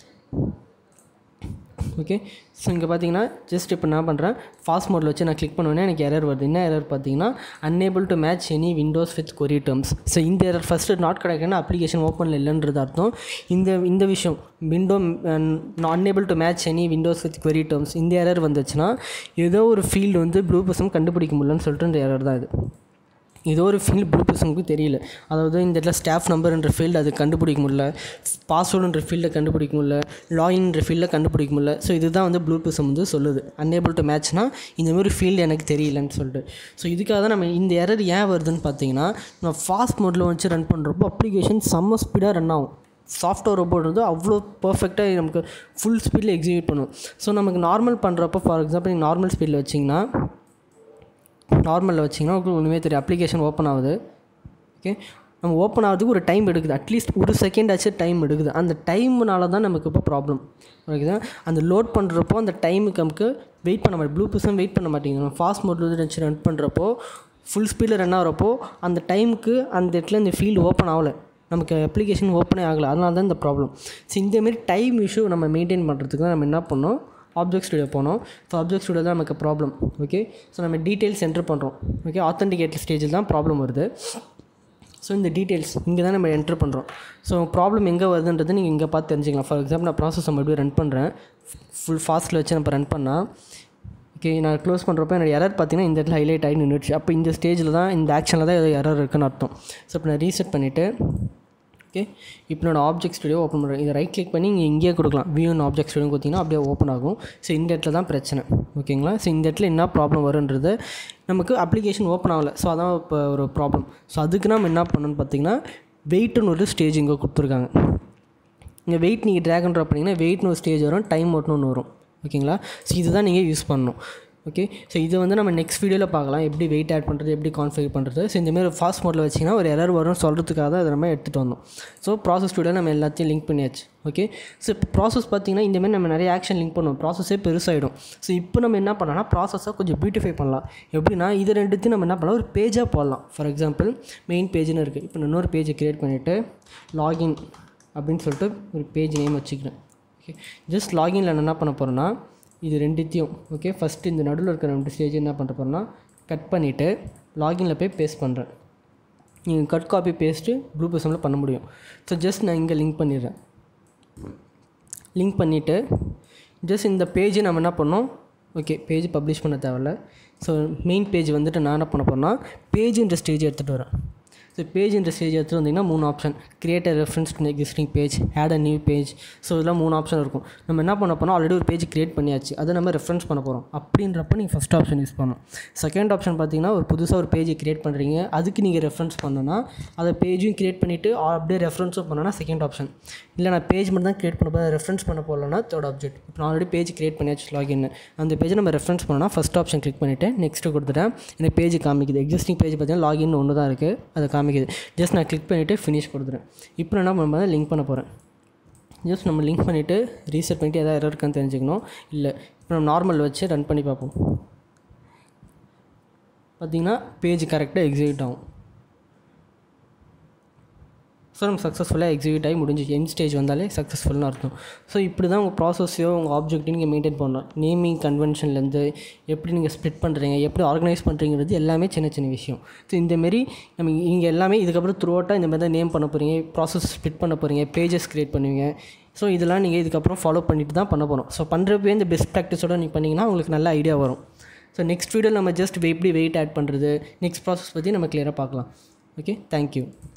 ஓகே ஸோ இங்கே பார்த்தீங்கன்னா ஜஸ்ட் இப்போ நான் பண்ணுறேன் ஃபாஸ்ட் மோடில் வச்சு நான் கிளிக் பண்ணுவேன்னா எனக்கு எரர் வருது என்ன எரர் பார்த்தீங்கன்னா unable to match any windows with query terms so இந்த எரர் ஃபஸ்ட்டு நாட் கிடைக்கணும் அப்ளிகேஷன் ஓப்பனில் இல்லைன்றது அர்த்தம் இந்த இந்த விஷயம் window unable to match any windows with query terms இந்த எரர் வந்துச்சுன்னா ஏதோ ஒரு ஃபீல்டு வந்து ப்ளூ பசம் கண்டுபிடிக்க முடியலன்னு சொல்லிட்டு இந்த எரர் தான் இது ஏதோ ஒரு ஃபீல்டு ப்ளூ பர்சனுக்கு தெரியல அதாவது இந்த இடத்துல ஸ்டாஃப் நம்பர்ன்ற ஃபீல்டு அது கண்டுபிடிக்க முடியல பாஸ்வேர்டுன்ற ஃபீல்டை கண்டுபிடிக்க முடியல லாகின்ன்ற ஃபீல்டை கண்டுபிடிக்க முடியல ஸோ இதுதான் வந்து ப்ளூ பர்சன் வந்து சொல்லுது அன்னேபிள் டு மேட்ச்னா இந்த மாதிரி ஃபீல்டு எனக்கு தெரியலன்னு சொல்லிட்டு ஸோ இதுக்காக தான் நம்ம இந்த எரர் ஏன் வருதுன்னு பார்த்தீங்கன்னா நம்ம ஃபாஸ்ட் மோடில் வச்சு ரன் பண்ணுறப்போ அப்ளிகேஷன் செம்ம ஸ்பீடாக ரன் ஆகும் சாஃப்ட்வேர் ரோபோட் வந்து அவ்வளோ பர்ஃபெக்டாக நமக்கு ஃபுல் ஸ்பீடில் எக்ஸிக்யூட் பண்ணும் ஸோ நமக்கு நார்மல் பண்ணுறப்போ ஃபார் எக்ஸாம்பிள் நீங்கள் நார்மல் ஸ்பீடில் வச்சிங்கன்னா நார்மலில் வச்சிங்கன்னா உங்களுக்கு ஒன்றுமே தெரியும் அப்ளிகேஷன் ஓப்பன் ஆகுது ஓகே நம்ம ஓப்பன் ஆகிறதுக்கு ஒரு டைம் எடுக்குது அட்லீஸ்ட் ஒரு செகண்ட் ஆச்சு டைம் எடுக்குது அந்த டைம்னால தான் நமக்கு இப்போ ப்ராப்ளம் ஓகேதா அந்த லோட் பண்ணுறப்போ அந்த டைமுக்கு நமக்கு வெயிட் பண்ண மாட்டேன் ப்ளூ பர்சன் வெயிட் பண்ண மாட்டேங்குது நம்ம ஃபாஸ்ட் மோட்டில் வச்சு ரன் பண்ணுறப்போ ஃபுல் ஸ்பீடில் ரன் ஆகிறப்போ அந்த டைமுக்கு அந்த இடத்துல இந்த ஃபீல்டு ஓப்பன் ஆகலை நமக்கு அப்ளிகேஷன் ஓப்பனே ஆகலை அதனால தான் இந்த ப்ராப்ளம் ஸோ இந்தமாரி டைம் இஷ்யூ நம்ம மெயின்டைன் பண்ணுறதுக்கு தான் நம்ம என்ன பண்ணோம் ஆப்ஜெக்ட் ஸ்டுடியோ போனோம் ஸோ ஆப்ஜெக்ட் ஸ்டுடியோ தான் நமக்கு ப்ராப்ளம் ஓகே ஸோ நம்ம டீட்டெயில்ஸ் என்ட்ரு பண்ணுறோம் ஓகே ஆத்தென்டிகேட் ஸ்டேஜில் தான் ப்ராப்ளம் வருது ஸோ இந்த டீட்டெயில்ஸ் இங்கே தான் நம்ம என்ட்ரு பண்ணுறோம் ஸோ ப்ராப்ளம் எங்கே வருதுன்றது நீங்கள் இங்கே பார்த்து தெரிஞ்சுக்கலாம் ஃபார் எக்ஸாம்பிள் நான் ப்ராசஸ் நம்ம எப்படி ரன் பண்ணுறேன் ஃபுல் ஃபாஸ்ட்டில் வச்சு நம்ம ரன் பண்ணால் ஓகே நான் க்ளோஸ் பண்ணுறப்போ என்னோட எரர் பார்த்தீங்கன்னா இந்த இடத்துல ஹைலைட் ஆகி நின்றுச்சு அப்போ இந்த ஸ்டேஜில் தான் இந்த ஆக்ஷனில் தான் ஏதோ எரர் இருக்குன்னு அர்த்தம் ஸோ இப்போ நான் ரீசெட் பண்ணிவிட்டு ஓகே இப்போ நான் ஆப்ஜெக்ட் ஸ்டுடியோ ஓப்பன் பண்ணுறேன் இதை ரைட் கிளிக் பண்ணி இங்கே இங்கேயே கொடுக்கலாம் வியூ ஆப்ஜெக்ட் ஸ்டுடியோ கொடுத்தீங்கன்னா அப்படியே ஓப்பன் ஆகும் ஸோ இந்த இடத்துல தான் பிரச்சனை ஓகேங்களா ஸோ இந்த இடத்துல என்ன ப்ராப்ளம் வருன்றது நமக்கு அப்ளிகேஷன் ஓப்பன் ஆகலை ஸோ அதான் இப்போ ஒரு ப்ராப்ளம் ஸோ அதுக்கு நம்ம என்ன பண்ணணும்னு பார்த்தீங்கன்னா வெயிட்டுன்னு ஒரு ஸ்டேஜ் இங்கே கொடுத்துருக்காங்க இங்கே வெயிட் நீங்கள் ட்ராகன் ட்ராப் பண்ணிங்கன்னா வெயிட்னு ஒரு ஸ்டேஜ் வரும் டைம் மட்டும் ஒன்று வரும் ஓகேங்களா ஸோ இதுதான் நீங்கள் யூஸ் பண்ணணும் ஓகே ஸோ இது வந்து நம்ம நெக்ஸ்ட் வீடியோவில் பார்க்கலாம் எப்படி வெயிட் ஆட் பண்ணுறது எப்படி கான்ஃபிகர் பண்ணுறது ஸோ இந்தமாரி ஃபாஸ்ட் மோடில் வச்சிங்கன்னா ஒரு எரர் வரும்னு சொல்கிறதுக்காக தான் அதை நம்ம எடுத்துகிட்டு வந்தோம் ஸோ ப்ராசஸ் வீடியோ நம்ம எல்லாத்தையும் லிங்க் பண்ணியாச்சு ஓகே ஸோ இப்போ ப்ராசஸ் பார்த்திங்கன்னா இந்தமாரி நம்ம நிறைய ஆக்ஷன் லிங்க் பண்ணுவோம் ப்ராசஸே பெருசாகிடும் ஸோ இப்போ நம்ம என்ன பண்ணலாம்னா ப்ராசஸை கொஞ்சம் பியூட்டிஃபை பண்ணலாம் எப்படின்னா இது ரெண்டுத்தையும் நம்ம என்ன பண்ணலாம் ஒரு பேஜாக போடலாம் ஃபார் எக்ஸாம்பிள் மெயின் பேஜ்னு இருக்குது இப்போ நான் இன்னொரு பேஜை க்ரியேட் பண்ணிவிட்டு லாகின் அப்படின்னு சொல்லிட்டு ஒரு பேஜ் நேம் வச்சுக்கிறேன் ஓகே ஜஸ்ட் லாகின்ல நான் என்ன பண்ண போகிறேன்னா இது ரெண்டுத்தையும் ஓகே ஃபஸ்ட்டு இந்த நடுவில் இருக்கிற ரெண்டு ஸ்டேஜ் என்ன பண்ண போகிறேன்னா கட் பண்ணிவிட்டு லாகினில் போய் பேஸ்ட் பண்ணுறேன் நீங்கள் கட் காப்பி பேஸ்ட்டு ப்ளூ பர்சனில் பண்ண முடியும் ஸோ ஜஸ்ட் நான் இங்கே லிங்க் பண்ணிடுறேன் லிங்க் பண்ணிவிட்டு ஜஸ்ட் இந்த பேஜ் நம்ம என்ன பண்ணோம் ஓகே பேஜ் பப்ளிஷ் பண்ண தேவையில்ல ஸோ மெயின் பேஜ் வந்துட்டு நான் என்ன பண்ண போகிறேன்னா பேஜுன்ற ஸ்டேஜ் எடுத்துகிட்டு வரேன் ஸோ பேஜுன்ற ஸ்டேஜ் எடுத்துகிட்டு வந்திங்கன்னா மூணு option create reference to existing page add a new page so இதெல்லாம் மூணு ஆப்ஷன் இருக்கும் நம்ம என்ன பண்ண போனால் ஆல்ரெடி ஒரு பேஜ் கிரியேட் பண்ணியாச்சு அதை நம்ம ரெஃபரன்ஸ் பண்ண போகிறோம் அப்படின்றப்ப நீங்கள் ஃபஸ்ட் ஆப்ஷன் யூஸ் பண்ணணும் செகண்ட் ஆப்ஷன் பார்த்தீங்கன்னா ஒரு புதுசாக ஒரு பேஜை கிரியேட் பண்ணுறீங்க அதுக்கு நீங்கள் ரெஃபரன்ஸ் பண்ணணும்னா அதை பேஜும் கிரியேட் பண்ணிவிட்டு அப்படியே ரெஃபரன்ஸும் பண்ணனா செகண்ட் ஆப்ஷன் இல்லை நான் பேஜ் மட்டும் தான் கிரியேட் பண்ண போகிறேன் ரெஃபரன்ஸ் பண்ண போகலன்னா தேர்ட் ஆப்ஜெக்ட் இப்போ நான் ஆல்ரெடி பேஜ் கிரியேட் பண்ணியாச்சு லாகின் அந்த பேஜை நம்ம ரெஃபரன்ஸ் பண்ணோன்னா ஃபஸ்ட் ஆப்ஷன் கிளிக் பண்ணிவிட்டு நெக்ஸ்ட்டு கொடுத்துட்டேன் எனக்கு பேஜ் காமிக்குது எக்ஸிஸ்டிங் பேஜ் பார்த்தீங்கன்னா லாகின் ஒன்று தான் இருக்குது அதை காமிக்குது ஜஸ்ட் நான் கிளிக் பண்ணிவிட்டு ஃபினிஷ் கொடுத்துறேன் இப்போ நான் என்ன பண்ண லிங்க் பண்ண போகிறேன் ஜஸ்ட் நம்ம லிங்க் பண்ணிவிட்டு ரீசெட் பண்ணிவிட்டு எதாவது எரர் இருக்கான்னு தெரிஞ்சுக்கணும் இல்லை இப்போ நம்ம நார்மல் வச்சு ரன் பண்ணி பார்ப்போம் பார்த்திங்கன்னா பேஜ் கரெக்டாக எக்ஸிக்யூட் ஆகும் ஸோ நம்ம சக்ஸஸ்ஃபுல்லாக எக்ஸிக்யூட் ஆகி முடிஞ்சு என் ஸ்டேஜ் வந்தாலே சக்ஸஸ்ஃபுல்னு அர்த்தம் ஸோ இப்படி தான் உங்கள் ப்ராசஸையோ உங்கள் ஆப்ஜெக்ட்டையும் நீங்கள் மெயின்டைன் பண்ணலாம் நேமிங் கன்வென்ஷன்லேருந்து எப்படி நீங்கள் ஸ்ப்ளிட் பண்ணுறீங்க எப்படி ஆர்கனைஸ் பண்ணுறீங்கிறது எல்லாமே சின்ன சின்ன விஷயம் ஸோ இந்தமாரி நம்ம இங்கே எல்லாமே இதுக்கப்புறம் த்ரூ அவுட்டாக இந்த மாதிரி தான் நேம் பண்ண போகிறீங்க ப்ராசஸ் ஸ்ப்ளிட் பண்ண போகிறீங்க பேஜஸ் க்ரியேட் பண்ணுவீங்க ஸோ இதெல்லாம் நீங்கள் இதுக்கப்புறம் ஃபாலோ பண்ணிட்டு தான் பண்ண போகிறோம் ஸோ பண்ணுறப்பே இந்த பெஸ்ட் ப்ராக்டிஸோட நீங்கள் பண்ணிங்கன்னா உங்களுக்கு நல்ல ஐடியா வரும் ஸோ நெக்ஸ்ட் வீடியோ நம்ம ஜஸ்ட் எப்படி வெயிட் ஆட் பண்ணுறது நெக்ஸ்ட் ப்ராசஸ் பற்றி நம்ம கிளியராக பார்க்கலாம் ஓகே தேங்க்யூ